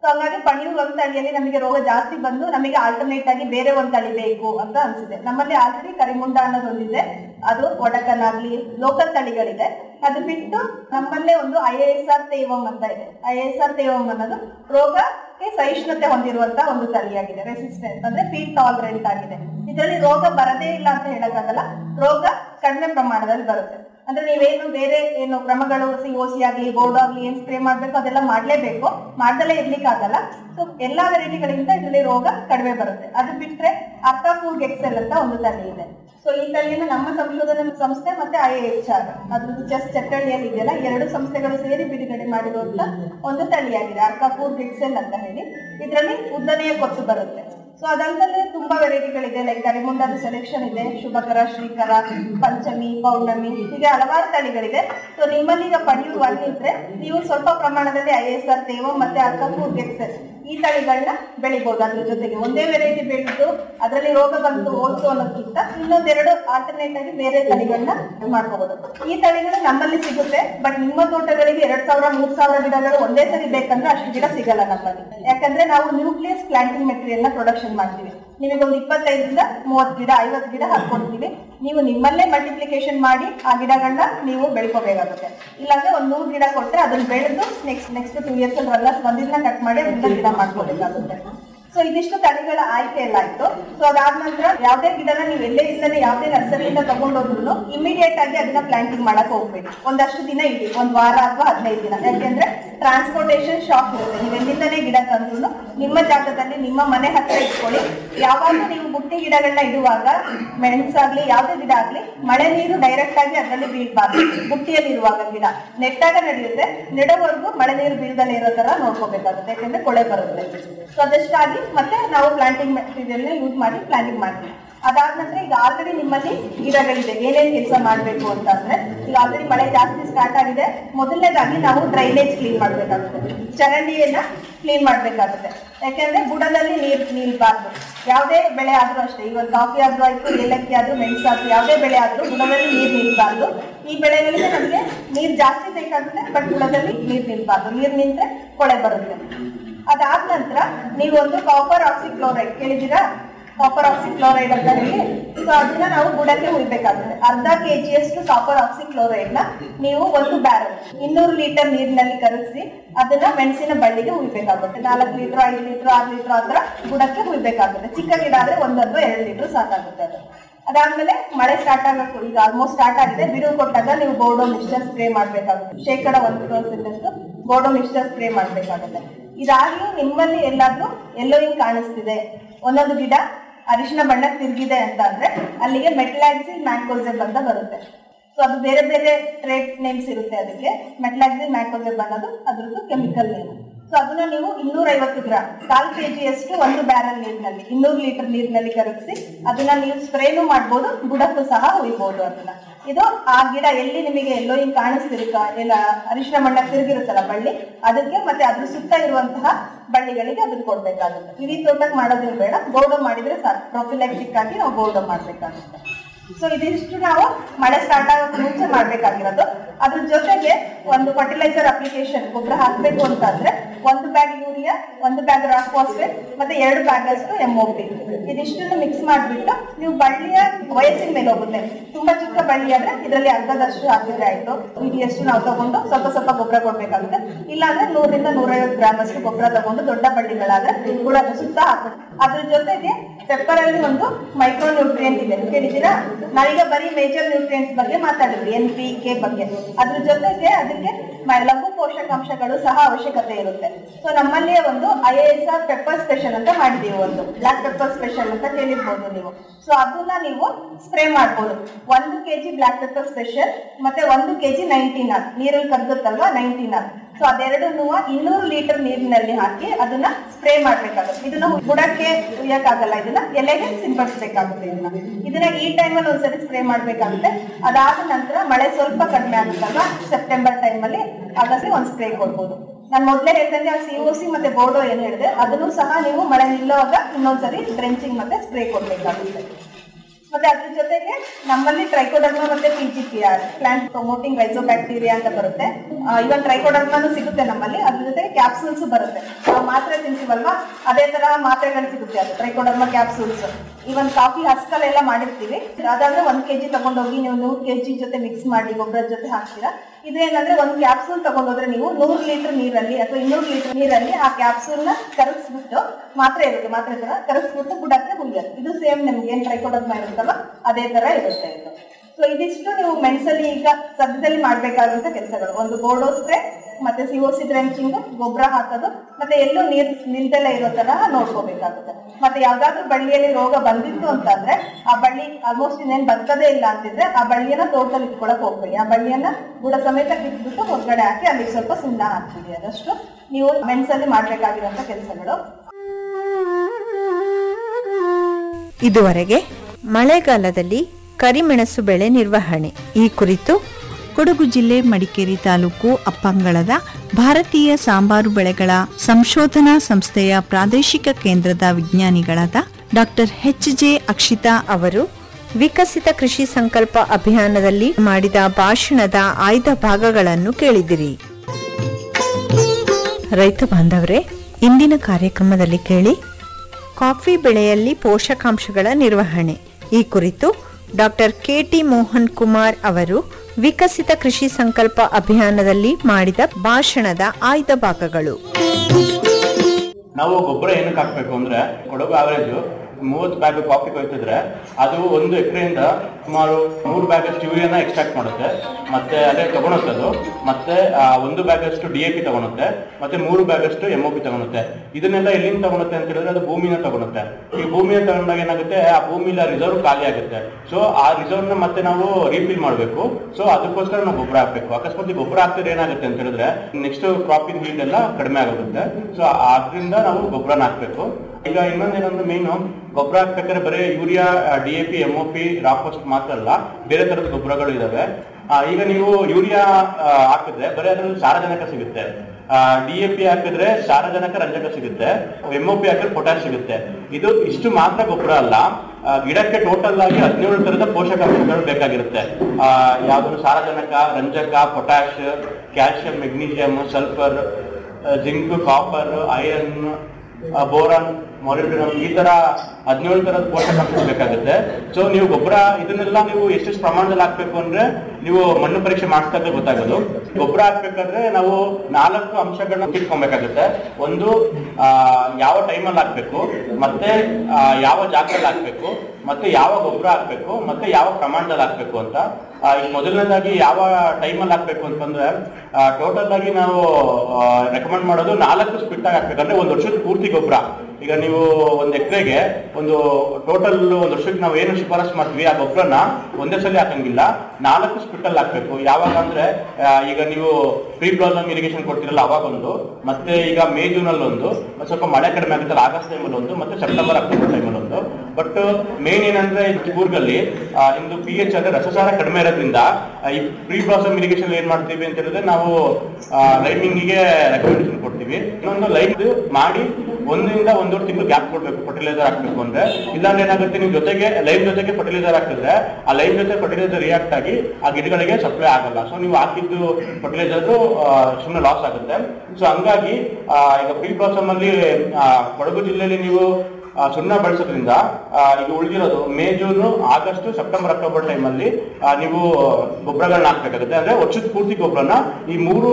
ಸೊ ಹಂಗಾಗಿ ಪಣಿಯೂರ್ ಒಂದ್ ತಳಿಯಲ್ಲಿ ನಮಗೆ ರೋಗ ಜಾಸ್ತಿ ಬಂದು ನಮಗೆ ಆಲ್ಟರ್ನೇಟ್ ಆಗಿ ಬೇರೆ ಒಂದ್ ತಳಿ ಬೇಕು ಅಂತ ಅನ್ಸಿದೆ ನಮ್ಮಲ್ಲಿ ಆಲ್ರೆಡಿ ಕರಿಮುಂಡ ಅನ್ನೋದೊಂದಿದೆ ಅದು ಒಡಕನ್ ಆಗ್ಲಿ ಲೋಕಲ್ ತಳಿಗಳಿದೆ ಅದು ಬಿಟ್ಟು ನಮ್ಮಲ್ಲೇ ಒಂದು ಐ ಎಸ್ ಆರ್ ತೇವಂ ಅಂತ ಇದೆ ಐ ಎಸ್ ಆರ್ ತೇವಂ ಅನ್ನೋದು ರೋಗಕ್ಕೆ ಸಹಿಷ್ಣುತೆ ಹೊಂದಿರುವಂತ ಒಂದು ತಳಿಯಾಗಿದೆ ರೆಸಿಸ್ಟೆನ್ಸ್ ಅಂದ್ರೆ ಫೀಟ್ ಟಾಲರೆಂಟ್ ಆಗಿದೆ ಇದರಲ್ಲಿ ರೋಗ ಬರದೇ ಇಲ್ಲ ಅಂತ ಹೇಳಕ್ಕಾಗಲ್ಲ ರೋಗ ಕಡಿಮೆ ಪ್ರಮಾಣದಲ್ಲಿ ಬರುತ್ತೆ ಅಂದ್ರೆ ನೀವೇನು ಬೇರೆ ಏನು ಕ್ರಮಗಳು ಸಿ ಓ ಸಿ ಆಗ್ಲಿ ಬೋರ್ಡ್ ಆಗ್ಲಿ ಏನ್ ಸ್ಪ್ರೇ ಮಾಡ್ಬೇಕು ಅದೆಲ್ಲ ಮಾಡ್ಲೇಬೇಕು ಮಾಡ್ದಲೇ ಇರ್ಲಿಕ್ಕಾಗಲ್ಲ ಸೊ ಎಲ್ಲಾ ವೆರೈಟಿಗಳಿಂದ ಇದರಲ್ಲಿ ರೋಗ ಕಡಿಮೆ ಬರುತ್ತೆ ಅದು ಬಿಟ್ರೆ ಅರ್ಕಾಫೂರ್ ಎಕ್ಸೆಲ್ ಅಂತ ಒಂದು ತಳಿ ಇದೆ ಸೊ ಈ ತಳಿಯನ್ನು ನಮ್ಮ ಸಂಶೋಧನಾ ಸಂಸ್ಥೆ ಮತ್ತೆ ಐ ಎಚ್ ಆರ್ ಅದ್ರದ್ದು ಜಸ್ಟ್ ಚಟ್ಟಳ್ಳಿಯಲ್ಲಿ ಇದೆಯಲ್ಲ ಎರಡು ಸಂಸ್ಥೆಗಳು ಸೇರಿ ಬಿಡುಗಡೆ ಮಾಡಿರುವಂತ ಒಂದು ತಳಿಯಾಗಿದೆ ಅರ್ಕಾಪೂರ್ ಎಕ್ಸೆಲ್ ಅಂತ ಹೇಳಿ ಇದರಲ್ಲಿ ಉದ್ದನೆಯ ಕೊತ್ತು ಬರುತ್ತೆ ಸೊ ಅದಂತಂದ್ರೆ ತುಂಬಾ ವೆರೈಟಿಗಳಿದೆ ಲೈಕ್ ಕರಿಮುಂಡದ ಸೆಲೆಕ್ಷನ್ ಇದೆ ಶುಭಕರ ಶ್ರೀಕರ ಪಂಚಮಿ ಪೌರ್ಣಮಿ ಹೀಗೆ ಹಲವಾರು ತಳಿಗಳಿದೆ ಸೊ ನಿಮ್ಮಲ್ಲಿ ಈಗ ಪಡೆಯುವ ಒನ್ ಇದ್ರೆ ನೀವು ಸ್ವಲ್ಪ ಪ್ರಮಾಣದಲ್ಲಿ ಐ ಎಸ್ ಆರ್ ತೇವ ಮತ್ತೆ ಅರ್ಕಾಪೂರ್ ಎಕ್ಸೆಲ್ ಈ ತಳಿಗಳನ್ನ ಬೆಳಿಬಹುದು ಅದ್ರ ಜೊತೆಗೆ ಒಂದೇ ವೆರೈಟಿ ಬೆಳೆದು ಅದರಲ್ಲಿ ರೋಗ ಬಂತು ಹೋಯ್ತು ಅನ್ನೋದಕ್ಕಿಂತ ಇನ್ನೊಂದೆರಡು ಆಲ್ಟರ್ನೇಟ್ ಆಗಿ ಬೇರೆ ತಳಿಗಳನ್ನ ಮಾಡ್ಕೋಬಹುದು ಈ ತಳಿಗಳು ನಮ್ಮಲ್ಲಿ ಸಿಗುತ್ತೆ ಬಟ್ ನಿಮ್ಮ ತೋಟಗಳಿಗೆ ಎರಡ್ ಸಾವಿರ ಮೂರ್ ಸಾವಿರ ಗಿಡಗಳು ಒಂದೇ ಸರಿ ಬೇಕಂದ್ರೆ ಅಷ್ಟು ಗಿಡ ಸಿಗಲ್ಲ ನಮ್ಮಲ್ಲಿ ಯಾಕಂದ್ರೆ ನಾವು ನ್ಯೂಕ್ಲಿಯಸ್ ಪ್ಲಾಂಟಿಂಗ್ ಮೆಟೀರಿಯಲ್ ನ ಪ್ರೊಡಕ್ಷನ್ ಮಾಡ್ತೀವಿ ನಿಮಗೆ ಒಂದು ಇಪ್ಪತ್ತೈದರಿಂದ ಮೂವತ್ತು ಗಿಡ ಐವತ್ತು ಗಿಡ ಹಾಕೊಡ್ತೀವಿ ನೀವು ನಿಮ್ಮಲ್ಲೇ ಮಲ್ಟಿಪ್ಲಿಕೇಶನ್ ಮಾಡಿ ಆ ಗಿಡಗಳನ್ನ ನೀವು ಬೆಳ್ಕೋಬೇಕಾಗುತ್ತೆ ಇಲ್ಲಾಂದ್ರೆ ಒಂದ್ ನೂರು ಗಿಡ ಕೊಟ್ರೆ ಅದನ್ನ ಬೆಳೆದು ನೆಕ್ಸ್ಟ್ ನೆಕ್ಸ್ಟ್ ಟೂ ಇಯರ್ಸ್ ಅಲ್ಲ ಒಂದಿನ ಕಟ್ ಮಾಡಿ ಅದನ್ನ ಗಿಡ ಮಾಡ್ಕೋಬೇಕಾಗುತ್ತೆ ಸೊ ಇದಿಷ್ಟು ತಳಿಗಳ ಆಯ್ಕೆ ಎಲ್ಲ ಆಯ್ತು ಸೊ ಅದಾದ ನಂತರ ಯಾವ್ದೇ ಗಿಡನ ನೀವು ಎಲ್ಲೇ ಇಲ್ಲದೆ ಯಾವ್ದೇ ನರ್ಸರಿಯಿಂದ ತಗೊಂಡೋದ್ರು ಇಮಿಡಿಯೇಟ್ ಆಗಿ ಅದನ್ನ ಪ್ಲಾಂಟಿಂಗ್ ಮಾಡಕ್ ಹೋಗ್ಬೇಡಿ ಒಂದಷ್ಟು ದಿನ ಇಡಿ ಒಂದ್ ವಾರ ಅಥವಾ ಹದಿನೈದು ದಿನ ಯಾಕೆಂದ್ರೆ ಟ್ರಾನ್ಸ್ಪೋರ್ಟೇಷನ್ ಶಾಕ್ ಇರುತ್ತೆ ನೀವು ಎಲ್ಲಿಂದನೇ ಗಿಡ ತಂದ್ರು ನಿಮ್ಮ ಜಾಗದಲ್ಲಿ ನಿಮ್ಮ ಮನೆ ಹತ್ರ ಇಟ್ಕೊಳ್ಳಿ ಯಾವಾಗ ನೀವು ಬುಟ್ಟಿ ಗಿಡಗಳನ್ನ ಇಡುವಾಗ ಮೆಣಸಾಗ್ಲಿ ಯಾವ್ದೇ ಗಿಡ ಆಗ್ಲಿ ಮಳೆ ನೀರು ಡೈರೆಕ್ಟ್ ಆಗಿ ಅದರಲ್ಲಿ ಬೀಳ್ಬಾರ್ದು ಬುಟ್ಟಿಯಲ್ಲಿ ಇರುವಾಗ ಗಿಡ ನೆಟ್ಟಾಗ ನಡೆಯುತ್ತೆ ನೆಡೋವರೆಗೂ ಮಳೆ ನೀರು ಬೀಳ್ದಲೇ ಇರೋ ತರ ನೋಡ್ಕೋಬೇಕಾಗುತ್ತೆ ಯಾಕಂದ್ರೆ ಕೊಳೆ ಬರುತ್ತೆ ಸೊ ಅದಷ್ಟಾಗಿ ಮತ್ತೆ ನಾವು ಪ್ಲಾಂಟಿಂಗ್ ಮೆಟೀರಿಯಲ್ ಯೂಸ್ ಮಾಡಿ ಪ್ಲಾಂಟಿಂಗ್ ಮಾಡ್ತೀವಿ ಅದಾದ ನಂತರ ಈಗ ಆಲ್ರೆಡಿ ನಿಮ್ಮಲ್ಲಿ ಗಿಡಗಳಿದೆ ಏನೇನ್ ಕೆಲಸ ಮಾಡ್ಬೇಕು ಅಂತ ಅಂದ್ರೆ ಈಗ ಆಲ್ರೆಡಿ ಮಳೆ ಜಾಸ್ತಿ ಸ್ಟಾರ್ಟ್ ಆಗಿದೆ ಮೊದಲನೇದಾಗಿ ನಾವು ಡ್ರೈನೇಜ್ ಕ್ಲೀನ್ ಮಾಡ್ಬೇಕಾಗುತ್ತೆ ಚರಂಡಿಯನ್ನ ಕ್ಲೀನ್ ಮಾಡ್ಬೇಕಾಗುತ್ತೆ ಯಾಕೆಂದ್ರೆ ಬುಡದಲ್ಲಿ ನೀರ್ ನಿಲ್ಬಾರ್ದು ಯಾವುದೇ ಬೆಳೆ ಆದ್ರೂ ಅಷ್ಟೇ ಇವಾಗ ಕಾಫಿ ಆದ್ರೂ ಆಯ್ತು ಏಲಕ್ಕಿ ಆದ್ರೂ ಮೆಣಸಾದ್ರೂ ಯಾವುದೇ ಬೆಳೆ ಆದ್ರೂ ಬುಡದಲ್ಲಿ ನೀರ್ ನಿಲ್ಬಾರ್ದು ಈ ಬೆಳೆಗಳಿಗೆ ನಮಗೆ ನೀರ್ ಜಾಸ್ತಿ ಬೇಕಾಗುತ್ತೆ ಬಟ್ ಬುಡದಲ್ಲಿ ನೀರ್ ನಿಲ್ಬಾರ್ದು ನೀರ್ ನಿಂತ್ರೆ ಕೊಳೆ ಬರುತ್ತೆ ಅದಾದ ನಂತರ ನೀವು ಒಂದು ಕಾಪರ್ ಆಕ್ಸಿಕ್ಲೋರೈಡ್ ಕೇಳಿದ್ದೀರಾ ಕಾಪರ್ ಆಕ್ಸಿಕ್ಲೋರೈಡ್ ಅಂತ ಹೇಳಿ ಸೊ ಅದನ್ನ ನಾವು ಬುಡಕ್ಕೆ ಹುಯ್ಬೇಕಾಗುತ್ತೆ ಅರ್ಧ ಕೆಜಿಯಷ್ಟು ಕಾಪರ್ ಆಕ್ಸಿಕ್ಲೋರೈಡ್ ನ ನೀವು ಒಂದು ಬ್ಯಾರಲ್ ಇನ್ನೂರು ಲೀಟರ್ ನೀರಿನಲ್ಲಿ ಕರಗಿಸಿ ಅದನ್ನ ಮೆಣಸಿನ ಬಳ್ಳಿಗೆ ಹುಯ್ಬೇಕಾಗುತ್ತೆ ನಾಲ್ಕು ಲೀಟರ್ ಐದು ಲೀಟರ್ ಆರು ಲೀಟರ್ ಆತರ ಬುಡಕ್ಕೆ ಹುಯ್ಬೇಕಾಗುತ್ತೆ ಚಿಕ್ಕ ಗಿಡ ಆದ್ರೆ ಒಂದೊಂದು ಎರಡು ಲೀಟರ್ ಸಾಕಾಗುತ್ತೆ ಅದು ಅದಾದ್ಮೇಲೆ ಮಳೆ ಸ್ಟಾರ್ಟ್ ಆಗಬೇಕು ಈಗ ಆಲ್ಮೋಸ್ಟ್ ಸ್ಟಾರ್ಟ್ ಆಗಿದೆ ಬಿಡುವು ಕೊಟ್ಟಾಗ ನೀವು ಬೋರ್ಡೋ ಮಿಕ್ಸ್ಚರ್ ಸ್ಪ್ರೇ ಮಾಡ್ಬೇಕಾಗುತ್ತೆ ಶೇಕಡ ಒಂದು ಪರ್ಸೆಂಟ್ ಬೋರ್ಡೋ ಮಿಕ್ಸ್ಚರ್ ಸ್ಪ್ರೇ ಮಾಡ್ಬೇಕಾಗುತ್ತೆ ಇದಾಗಿ ನಿಮ್ಮಲ್ಲಿ ಎಲ್ಲಾದ್ರೂ ಎಲ್ಲೋ ಹಿಂಗ್ ಕಾಣಿಸ್ತಿದೆ ಒಂದೊಂದು ಗಿಡ ಅರಿಶಿನ ಬಣ್ಣ ತಿರುಗಿದೆ ಅಂತ ಅಂದ್ರೆ ಅಲ್ಲಿಗೆ ಮೆಟ್ಲಾಕ್ಸಿಲ್ ಮ್ಯಾಂಕೋಸೆಬ್ ಅಂತ ಬರುತ್ತೆ ಸೊ ಅದು ಬೇರೆ ಬೇರೆ ಟ್ರೇಡ್ ನೇಮ್ಸ್ ಇರುತ್ತೆ ಅದಕ್ಕೆ ಮೆಟ್ಲಾಕ್ಸಿಲ್ ಮ್ಯಾಂಕೋಸೆಬ್ ಅನ್ನೋದು ಅದ್ರದ್ದು ಕೆಮಿಕಲ್ ನೇಮ್ ಸೊ ಅದನ್ನ ನೀವು ಇನ್ನೂರ ಐವತ್ತು ಗ್ರಾಮ್ ಕಾಲ್ ಕೆಜಿಯಷ್ಟು ಒಂದು ಬ್ಯಾರಲ್ ನೀರಿನಲ್ಲಿ ಇನ್ನೂರು ಲೀಟರ್ ನೀರಿನಲ್ಲಿ ಕರಗಿಸಿ ಅದನ್ನ ನೀವು ಸ್ಪ್ರೇನು ಮಾಡ್ಬೋದು ಬುಡಕ್ಕೂ ಸಹ ಹುಯ್ಬೋದು ಅದನ್ನ ಇದು ಆ ಗಿಡ ಎಲ್ಲಿ ನಿಮಗೆ ಎಲ್ಲೋ ಹಿಂಗ್ ಕಾಣಿಸ್ತಿರುತ್ತ ಎಲ್ಲ ಅರಿಶಿನ ಬಣ್ಣ ತಿರುಗಿರುತ್ತಲ್ಲ ಬಳ್ಳಿ ಅದಕ್ಕೆ ಮತ್ತೆ ಅದ್ರ ಸುತ್ತ ಇರುವಂತಹ ಬಳ್ಳಿಗಳಿಗೆ ಅದನ್ನ ಕೊಡ್ಬೇಕಾಗುತ್ತೆ ಇಡೀ ತೋಟಕ್ಕೆ ಮಾಡೋದಿಲ್ಲ ಬೇಡ ಬೋರ್ಡೋ ಮಾಡಿದ್ರೆ ಸಾಕು ಪ್ರೊಫಿಲೆಕ್ಟಿಕ್ ಆಗಿ ನಾವು ಬೋರ್ಡೋ ಮಾಡ್ಬೇಕಾಗುತ್ತೆ ಸೊ ಇದಿಷ್ಟು ನಾವು ಮಳೆ ಸ್ಟಾರ್ಟ್ ಆಗೋಕೆ ಮುಂಚೆ ಮಾಡ್ಬೇಕಾಗಿರೋದು ಅದ್ರ ಜೊತೆಗೆ ಒಂದು ಫರ್ಟಿಲೈಸರ್ ಅಪ್ಲಿಕೇಶನ್ ಗೊಬ್ಬರ ಹಾಕ್ಬೇಕು ಅಂತಂದ್ರೆ ಒಂದು ಬ್ಯಾಗ್ ಯೂರಿಯಾ ಒಂದು ಬ್ಯಾಗ್ ರಾಕ್ ಫಾಸ್ಫೇಟ್ ಮತ್ತೆ ಎರಡು ಬ್ಯಾಗ್ ಅಷ್ಟು ಎಂ ಒ ಪಿ ಇದಿಷ್ಟನ್ನು ಮಿಕ್ಸ್ ಮಾಡಿಬಿಟ್ಟು ನೀವು ಬಳ್ಳಿಯ ವಯಸ್ಸಿನ ಮೇಲೆ ಹೋಗುತ್ತೆ ತುಂಬಾ ಚಿಕ್ಕ ಬಳ್ಳಿ ಆದ್ರೆ ಇದರಲ್ಲಿ ಅರ್ಧದಷ್ಟು ಹಾಕಿದ್ರೆ ಆಯ್ತು ಇದಿಷ್ಟು ನಾವು ತಗೊಂಡು ಸ್ವಲ್ಪ ಸ್ವಲ್ಪ ಗೊಬ್ಬರ ಕೊಡ್ಬೇಕಾಗುತ್ತೆ ಇಲ್ಲಾಂದ್ರೆ ನೂರಿಂದ ನೂರೈವತ್ತು ಗ್ರಾಮ್ ಅಷ್ಟು ಗೊಬ್ಬರ ತಗೊಂಡು ದೊಡ್ಡ ಬಳ್ಳಿಗಳಾದ್ರೆ ಬುಡದ ಸುತ್ತ ಹಾಕ್ಬೇಕು ಅದ್ರ ಜೊತೆಗೆ ಪೆಪ್ಪರ್ ಅಲ್ಲಿ ಒಂದು ಮೈಕ್ರೋ ನ್ಯೂಟ್ರಿಯೆಂಟ್ ಇದೆ ಕೇಳಿದ್ದೀರಾ ನಾವೀಗ ಬರೀ ಮೇಜರ್ ನ್ಯೂಟ್ರಿಯೆಂಟ್ಸ್ ಬಗ್ಗೆ ಮಾತಾಡಿದ್ವಿ ಎನ್ ಪಿ ಕೆ ಬಗ್ಗೆ ಅದ್ರ ಜೊತೆಗೆ ಅದಕ್ಕೆ ಮ- ಲಘು ಪೋಷಕಾಂಶಗಳು ಸಹ ಅವಶ್ಯಕತೆ ಇರುತ್ತೆ ಸೊ ನಮ್ಮಲ್ಲಿ ಒಂದು I S R pepper special ಅಂತ ಮಾಡಿದೀವಿ ಒಂದು ಬ್ಲಾಕ್ ಪೆಪ್ಪರ್ ಸ್ಪೆಷಲ್ ಅಂತ ಕೇಳಿರ್ಬೋದು ನೀವು ಸೊ ಅದನ್ನ ನೀವು ಸ್ಪ್ರೇ ಮಾಡ್ಬೋದು ಒಂದು ಕೆಜಿ ಬ್ಲಾಕ್ ಪೆಪ್ಪರ್ ಸ್ಪೆಷಲ್ ಮತ್ತೆ ಒಂದು ಕೆಜಿ ನೈನ್ಟೀನ್ ಆರ್ ನೀರಲ್ಲಿ ಕರ್ಗುತ್ತಲ್ವಾ ನೈನ್ಟೀನ್ ಆರ್ ಸೊ ಅದೆರಡನ್ನೂ ಇನ್ನೂರು ಲೀಟರ್ ನೀರಿನಲ್ಲಿ ಹಾಕಿ ಅದನ್ನ ಸ್ಪ್ರೇ ಮಾಡ್ಬೇಕಾಗುತ್ತೆ ಇದನ್ನ ಬುಡಕ್ಕೆ ಉಯ್ಯಕ್ಕಾಗಲ್ಲ ಇದನ್ನ ಎಲೆಗೆ ಸಿಂಪಡಿಸ್ಬೇಕಾಗುತ್ತೆ ಇದನ್ನ ಇದನ್ನ ಈ ಟೈಮಲ್ಲಿ ಒಂದ್ಸರಿ ಸ್ಪ್ರೇ ಮಾಡ್ಬೇಕಾಗುತ್ತೆ ಅದಾದ ನಂತರ ಮಳೆ ಸ್ವಲ್ಪ ಕಡಿಮೆ ಆಗುತ್ತಲ್ವಾ ಸೆಪ್ಟೆಂಬರ್ ಟೈಮಲ್ಲಿ ಆಗಸ್ಟ್ ಒಂದ್ ಸ್ಪ್ರೇ ಕೊಡ್ಬೋದು ನಾನು ಮೊದಲೇ ಹೇಳ್ದಂಗೆ ಆ ಸಿ ಒ ಸಿ ಮತ್ತೆ ಬೋರ್ಡೋ ಏನ್ ಹೇಳಿದೆ ಅದನ್ನು ಸಹ ನೀವು ಮಳೆ ನಿಲ್ಲುವಾಗ ಇನ್ನೊಂದ್ಸರಿ ಡ್ರೆಂಚಿಂಗ್ ಮತ್ತೆ ಸ್ಪ್ರೇ ಕೊಡ್ಬೇಕಾಗುತ್ತೆ ಸೊ ಮತ್ತೆ ಅದ್ರ ಜೊತೆಗೆ ನಮ್ಮಲ್ಲಿ ಟ್ರೈಕೋಡರ್ಮಾ ಮತ್ತೆ P G P R plant promoting rhizobacteria ಅಂತ ಬರುತ್ತೆ ಇವನ್ ಟ್ರೈಕೋಡರ್ಮಾನು ಸಿಗುತ್ತೆ ನಮ್ಮಲ್ಲಿ ಅದ್ರ ಜೊತೆಗೆ ಕ್ಯಾಪ್ಸೂಲ್ಸ್ ಬರುತ್ತೆ ನಾವು ಮಾತ್ರೆ ತಿಂತೀವಲ್ವಾ ಅದೇ ತರ ಮಾತ್ರೆಗಳು ಸಿಗುತ್ತೆ ಅದು ಟ್ರೈಕೋಡರ್ಮಾ ಕ್ಯಾಪ್ಸೂಲ್ಸ್ ಇವನ್ ಕಾಫಿ ಹಸ್ಕಲ್ ಎಲ್ಲ ಮಾಡಿರ್ತೀವಿ ಅದಾದ್ರೆ ಒಂದ್ ಕೆಜಿ ತಗೊಂಡೋಗಿ ನೀವು ನೂರ್ ಕೆಜಿ ಜೊತೆ ಮಿಕ್ಸ್ ಮಾಡಿ ಗೊಬ್ಬರದ ಜೊತೆ ಹಾಕ್ತೀರಾ ಇದೇನಂದ್ರೆ ಒಂದ್ ಕ್ಯಾಪ್ಸೂಲ್ ತಗೊಂಡೋದ್ರೆ ನೀವು ನೂರು ಲೀಟರ್ ನೀರಲ್ಲಿ ಅಥವಾ ಇನ್ನೂರು ಲೀಟರ್ ನೀರಲ್ಲಿ ಆ ಕ್ಯಾಪ್ಸೂಲ್ ನ ಕರಗಿಸ್ಬಿಟ್ಟು ಮಾತ್ರೆ ಇರುತ್ತೆ ಮಾತ್ರೆ ತರ ಕರಗಿಸ್ಬಿಟ್ಟು ಬುಡಕ್ಕೆ ಹುಯ್ಯೋದು ಇದು ಸೇಮ್ ನಿಮ್ಗೆ ಏನ್ ಟ್ರೈಕೋಡರ್ಮಾ ಇರುತ್ತಲ್ಲ ಅದೇ ತರ ಇರುತ್ತೆ ಇದು ಸೊ ಇದಿಷ್ಟು ನೀವು ಮೆಣಸಲ್ಲಿ ಈಗ ಸದ್ಯದಲ್ಲಿ ಮಾಡ್ಬೇಕಾದಂತ ಕೆಲಸಗಳು ಒಂದು ಬೋರ್ಡೋ ಸ್ಪ್ರೇ ಮತ್ತೆ ಸಿಒಸಿ ಡ್ರೆಂಚಿಂಗ್ ಗೊಬ್ಬರ ಹಾಕೋದು ಮತ್ತೆ ಎಲ್ಲೂ ನೀರ್ ನಿಲ್ದೆಲ್ಲ ಇರೋ ತರ ನೋಡ್ಕೋಬೇಕಾಗುತ್ತೆ ಮತ್ತೆ ಯಾವ್ದಾದ್ರು ಬಳ್ಳಿಯಲ್ಲಿ ರೋಗ ಬಂದಿತ್ತು ಅಂತಂದ್ರೆ ಆ ಬಳ್ಳಿ ಆಲ್ಮೋಸ್ಟ್ ಇನ್ನೇನ್ ಬರ್ತದೇ ಇಲ್ಲ ಅಂತಿದ್ರೆ ಆ ಬಳ್ಳಿಯನ್ನ ತೋಟದಲ್ಲಿ ಇಟ್ಕೊಳಕ್ ಹೋಗ್ಬೇಡಿ ಆ ಬಳ್ಳಿಯನ್ನ ಬುಡ ಸಮೇತ ಕಿತ್ಬಿಟ್ಟು ಹೊರಗಡೆ ಹಾಕಿ ಅಲ್ಲಿ ಸ್ವಲ್ಪ ಸುಣ್ಣ ಹಾಕ್ಬಿಡಿ ಅದಷ್ಟು ನೀವು ಮೆಣಸಲ್ಲಿ ಮಾಡ್ಬೇಕಾಗಿರುವಂತ ಕೆಲಸಗಳು ಇದುವರೆಗೆ ಮಳೆಗಾಲದಲ್ಲಿ ಕರಿಮೆಣಸು ಬೆಳೆ ನಿರ್ವಹಣೆ ಈ ಕುರಿತು ಕೊಡಗು ಜಿಲ್ಲೆ ಮಡಿಕೇರಿ ತಾಲೂಕು ಅಪ್ಪಂಗಳದ ಭಾರತೀಯ ಸಾಂಬಾರು ಬೆಳೆಗಳ ಸಂಶೋಧನಾ ಸಂಸ್ಥೆಯ ಪ್ರಾದೇಶಿಕ ಕೇಂದ್ರದ ವಿಜ್ಞಾನಿಗಳಾದ ಡಾಕ್ಟರ್ ಎಚ್ ಜೆ ಅಕ್ಷಿತಾ ಅವರು ವಿಕಸಿತ ಕೃಷಿ ಸಂಕಲ್ಪ ಅಭಿಯಾನದಲ್ಲಿ ಮಾಡಿದ ಭಾಷಣದ ಆಯ್ದ ಭಾಗಗಳನ್ನು ಕೇಳಿದಿರಿ ರೈತ ಬಾಂಧವರೇ ಇಂದಿನ ಕಾರ್ಯಕ್ರಮದಲ್ಲಿ ಕೇಳಿ ಕಾಫಿ ಬೆಳೆಯಲ್ಲಿ ಪೋಷಕಾಂಶಗಳ ನಿರ್ವಹಣೆ ಈ ಕುರಿತು ಡಾಕ್ಟರ್ ಕೆಟಿ ಮೋಹನ್ ಕುಮಾರ್ ಅವರು ವಿಕಸಿತ ಕೃಷಿ ಸಂಕಲ್ಪ ಅಭಿಯಾನದಲ್ಲಿ ಮಾಡಿದ ಭಾಷಣದ ಆಯ್ದ ಭಾಗಗಳು ನಾವು ಗೊಬ್ಬರ ಏನಕ್ಕೆ ಹಾಕ್ಬೇಕು ಅಂದ್ರೆ ಕೊಡಗು ಆವರೇಜ್ ಮೂವತ್ತು ಬ್ಯಾಗ್ ಕಾಫಿ ಕೊಯ್ತಿದ್ರೆ ಅದು ಒಂದು ಎಕರೆಯಿಂದ ಸುಮಾರು ಮೂರು ಬ್ಯಾಗ್ ಅಷ್ಟು ಯೂರಿಯಾನ ಎಕ್ಸ್ಟ್ರಾಕ್ಟ್ ಮಾಡುತ್ತೆ ಮತ್ತೆ ಅದೇ ತಗೊಳುತ್ತೆ ಅದು ಮತ್ತೆ ಆ, ಒಂದು ಬ್ಯಾಗ್ ಅಷ್ಟು ಡಿ ಎ ಪಿ ತಗೊಳುತ್ತೆ ಮತ್ತೆ ಮೂರು ಬ್ಯಾಗ್ ಅಷ್ಟು ಎಂ ಒ ಪಿ ತಗೊಳುತ್ತೆ ಇದನ್ನೆಲ್ಲ ಎಲ್ಲಿಂದ ತಗೊಳುತ್ತೆ ಅಂತ ಹೇಳಿದ್ರೆ ಅದು ಭೂಮಿನ ತಗೊಳುತ್ತೆ ಈ ಭೂಮಿನ ತಗೊಂಡಾಗ ಏನಾಗುತ್ತೆ ಆ ಭೂಮಿಲ ರಿಸರ್ವ್ ಖಾಲಿ ಆಗುತ್ತೆ ಸೊ ಆ ರಿಸರ್ವ್ ನ ಮತ್ತೆ ನಾವು ರೀಫಿಲ್ ಮಾಡಬೇಕು ಸೊ ಅದಕ್ಕೋಸ್ಕರ ನಾವು ಗೊಬ್ಬರ ಹಾಕ್ಬೇಕು ಅಕಸ್ಮಾತ್ ಈ ಗೊಬ್ಬರ ಹಾಕ್ತಿದ್ರೆ ಏನಾಗುತ್ತೆ ಅಂತ ಹೇಳಿದ್ರೆ ನೆಕ್ಸ್ಟ್ ಕ್ರಾಪಿಂಗ್ ಹೀಲ್ಡ್ ಎಲ್ಲ ಕಡಿಮೆ ಆಗುತ್ತೆ ಸೊ ಆದ್ರಿಂದ ನಾವು ಗೊಬ್ಬರನ ಹಾಕ್ಬೇಕು ಈಗ ಇನ್ನೊಂದೇನಂದ್ರೆ ಮೇನು ಗೊಬ್ಬರ ಹಾಕ್ಬೇಕಾದ್ರೆ ಬರೀ urea D A P M O P ರಾಕೋಸ್ಟ್ ಮಾತ್ರ ಅಲ್ಲ ಬೇರೆ ತರದ ಗೊಬ್ಬರಗಳು ಇದಾವೆ ಆ, ಈಗ ನೀವು ಯೂರಿಯಾ ಆ, ಹಾಕಿದ್ರೆ ಬರೀ ಅದ್ರಲ್ಲಿ ಸಾರಜನಕ ಸಿಗುತ್ತೆ ಡಿ ಎ ಪಿ ಹಾಕಿದ್ರೆ ಸಾರಜನಕ ರಂಜಕ ಸಿಗುತ್ತೆ ಎಂ ಒ ಪಿ ಹಾಕಿದ್ರೆ ಪೊಟ್ಯಾಶ್ ಸಿಗುತ್ತೆ ಇದು ಇಷ್ಟು ಮಾತ್ರ ಗೊಬ್ಬರ ಅಲ್ಲ ಆ, ಗಿಡಕ್ಕೆ ಟೋಟಲ್ ಆಗಿ ಹದಿನೇಳು ತರದ ಪೋಷಕಾಂಶಗಳು ಬೇಕಾಗಿರುತ್ತೆ ಆ, ಯಾವ್ದು ಸಾರಜನಕ ರಂಜಕ potash calcium magnesium sulphur zinc copper iron boron molybdenum ಈ ತರ ಹದಿನೇಳು ತರದ ಪೋಷಕಾಂಶ ಬೇಕಾಗುತ್ತೆ ಸೊ ನೀವು ಗೊಬ್ಬರ ಇದನ್ನೆಲ್ಲ ನೀವು ಎಷ್ಟೆಷ್ಟು ಪ್ರಮಾಣದಲ್ಲಿ ಹಾಕ್ಬೇಕು ಅಂದ್ರೆ ನೀವು ಮಣ್ಣು ಪರೀಕ್ಷೆ ಮಾಡಿಸಿದಾಗ ಗೊತ್ತಾಗೋದು ಗೊಬ್ಬರ ಹಾಕ್ಬೇಕಾದ್ರೆ ನಾವು ನಾಲ್ಕು ಅಂಶಗಳನ್ನ ತಿಳ್ಕೊಬೇಕಾಗುತ್ತೆ ಒಂದು ಆ, ಯಾವ ಟೈಮಲ್ಲಿ ಹಾಕ್ಬೇಕು ಮತ್ತೆ ಆ, ಯಾವ ಜಾಗದಲ್ಲಿ ಹಾಕ್ಬೇಕು ಮತ್ತೆ ಯಾವ ಗೊಬ್ಬರ ಹಾಕ್ಬೇಕು ಮತ್ತೆ ಯಾವ ಪ್ರಮಾಣದಲ್ಲಿ ಹಾಕ್ಬೇಕು ಅಂತ ಆ, ಈಗ ಮೊದಲನೇದಾಗಿ ಯಾವ ಟೈಮಲ್ಲಿ ಹಾಕ್ಬೇಕು ಅಂತಂದ್ರೆ ಟೋಟಲ್ ಆಗಿ ನಾವು ರೆಕಮೆಂಡ್ ಮಾಡೋದು ನಾಲ್ಕು ಸ್ಪಿಟ್ ಆಗಿ ಹಾಕ್ಬೇಕು ಅಂದ್ರೆ ಒಂದು ವರ್ಷದ ಪೂರ್ತಿ ಗೊಬ್ಬರ ಈಗ ನೀವು ಒಂದು ಎಕರೆಗೆ ಒಂದು ಟೋಟಲ್ ಒಂದು ವರ್ಷಕ್ಕೆ ನಾವು ಏನು ಶಿಫಾರಸ್ ಮಾಡ್ತೀವಿ ಆ ಗೊಬ್ಬರನ ಒಂದೇ ಸಲ ಹಾಕಂಗಿಲ್ಲ ನಾಲ್ಕು ಸ್ಪಿಟ್ಟಲ್ಲಿ ಹಾಕ್ಬೇಕು ಯಾವಾಗ ಅಂದ್ರೆ ಆ, ಈಗ ನೀವು ಪ್ರೀ ಬ್ಲಾಸಮ್ ಇರಿಗೇಷನ್ ಕೊಡ್ತಿರಲ್ಲ ಅವಾಗ ಒಂದು ಮತ್ತೆ ಈಗ ಮೇ ಜೂನ್ ಅಲ್ಲಿ ಒಂದು ಮತ್ತೆ ಸ್ವಲ್ಪ ಮಳೆ ಕಡಿಮೆ ಆಗುತ್ತಲ್ಲ ಆಗಸ್ಟ್ ಟೈಮಲ್ಲಿ ಒಂದು ಮತ್ತೆ ಸೆಪ್ಟೆಂಬರ್ ಅಕ್ಟೋಬರ್ ಟೈಮಲ್ಲಿ ಒಂದು ಬಟ್ ಮೇನ್ ಏನಂದ್ರೆ ಈ ಕೂರ್ಗಲ್ಲಿ ಆ, ನಿಮ್ದು ಪಿ ಎಚ್ ಅಂದ್ರೆ ರಸಸಾರ ಕಡಿಮೆ ಇರೋದ್ರಿಂದ ಆ, ಈ ಪ್ರೀ ಬ್ಲಾಸಮ್ ಇರಿಗೇಷನ್ ಏನ್ ಮಾಡ್ತೀವಿ ಅಂತ ಹೇಳಿದ್ರೆ ನಾವು ಲೈಮಿಂಗಿಗೆ ರೆಕಮೆಂಡೇಶನ್ ಕೊಡ್ತೀವಿ ಇನ್ನೊಂದು ಲೈನ್ ಮಾಡಿ ಒಂದರಿಂದ ಒಂದೂವರೆ ತಿಂಗಳು ಗ್ಯಾಪ್ ಕೊಡ್ಬೇಕು ಫರ್ಟಿಲೈಸರ್ ಹಾಕ್ಬೇಕು ಅಂದ್ರೆ ಇಲ್ಲಾಂದ್ರೆ ಏನಾಗುತ್ತೆ ನೀವು ಜೊತೆಗೆ ಲೈನ್ ಜೊತೆಗೆ ಫರ್ಟಿಲೈಸರ್ ಹಾಕಿದ್ರೆ ಆ ಲೈನ್ ಜೊತೆ ಫರ್ಟಿಲೈಸರ್ ರಿಯಾಕ್ಟ್ ಆಗಿ ಆ ಗಿಡಗಳಿಗೆ ಸಪ್ಲೈ ಆಗಲ್ಲ ಸೊ ನೀವು ಹಾಕಿದ್ದು ಫರ್ಟಿಲೈಸರ್ ಸುಮ್ಮನೆ ಲಾಸ್ ಆಗುತ್ತೆ ಸೊ ಹಂಗಾಗಿ ಆ, ಈಗ ಪ್ರೀ ಬ್ಲಾಸಮ್ ಅಲ್ಲಿ ಆ, ಕೊಡಗು ಜಿಲ್ಲೆಯಲ್ಲಿ ನೀವು ಆ, ಸುಣ್ಣ ಬಳಸೋದ್ರಿಂದ ಆ, ಈಗ ಉಳಿದಿರೋದು May June August September October ಟೈಮಲ್ಲಿ ನೀವು ಗೊಬ್ಬರಗಳನ್ನ ಹಾಕ್ಬೇಕಾಗುತ್ತೆ ಅಂದ್ರೆ ವರ್ಷದ ಪೂರ್ತಿ ಗೊಬ್ಬರನ ಈ ಮೂರು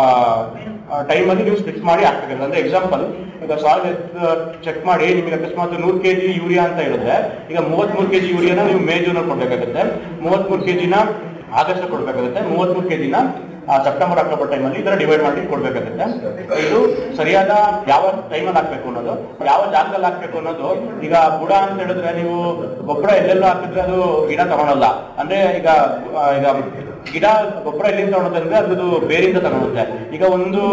ಟೈಮಲ್ಲಿ ನೀವು ಸ್ಪ್ಲಿಟ್ ಮಾಡಿ ಹಾಕ್ಬೇಕಾಗುತ್ತೆ ಅಂದ್ರೆ ಎಕ್ಸಾಂಪಲ್ ಈಗ ಸಾಯಿಲ್ ಚೆಕ್ ಮಾಡಿ ನಿಮಗೆ ಅಕಸ್ಮಾತ್ ನೂರು ಕೆ ಜಿ ಯೂರಿಯಾ ಅಂತ ಹೇಳಿದ್ರೆ ಈಗ ಮೂವತ್ಮೂರು ಕೆ ಜಿ ಯೂರಿಯಾನ ನೀವು ಮೇ ಜೂನ್ ಕೊಡ್ಬೇಕಾಗುತ್ತೆ ಮೂವತ್ಮೂರು ಕೆ ಜಿನ ಆಗಸ್ಟ್ ಕೊಡ್ಬೇಕಾಗುತ್ತೆ ಮೂವತ್ಮೂರು ಕೆ ಜಿನ ಸೆಪ್ಟೆಂಬರ್ ಅಕ್ಟೋಬರ್ ಟೈಮಲ್ಲಿ ಈ ತರ ಡಿವೈಡ್ ಮಾಡಿ ಕೊಡ್ಬೇಕಾಗುತ್ತೆ ಇದು ಸರಿಯಾದ ಯಾವ ಟೈಮಲ್ಲಿ ಹಾಕ್ಬೇಕು ಅನ್ನೋದು ಯಾವ ಜಾಗದಲ್ಲಿ ಹಾಕ್ಬೇಕು ಅನ್ನೋದು ಈಗ ಬುಡ ಅಂತ ಹೇಳಿದ್ರೆ ನೀವು ಗೊಬ್ಬರ ಎಲ್ಲೆಲ್ಲೋ ಹಾಕಿದ್ರೆ ಅದು ಗಿಡ ತಗೊಳಲ್ಲ ಅಂದ್ರೆ ಈಗ ಆ, ಈಗ ಗಿಡ ಗೊಬ್ಬರ ಎಲ್ಲಿಂದ ತಗೊಳುತ್ತೆ ಅಂದ್ರೆ ಅದ್ರದ್ದು ಬೇರಿಂದ ತಗೊಳುತ್ತೆ ಈಗ ಒಂದು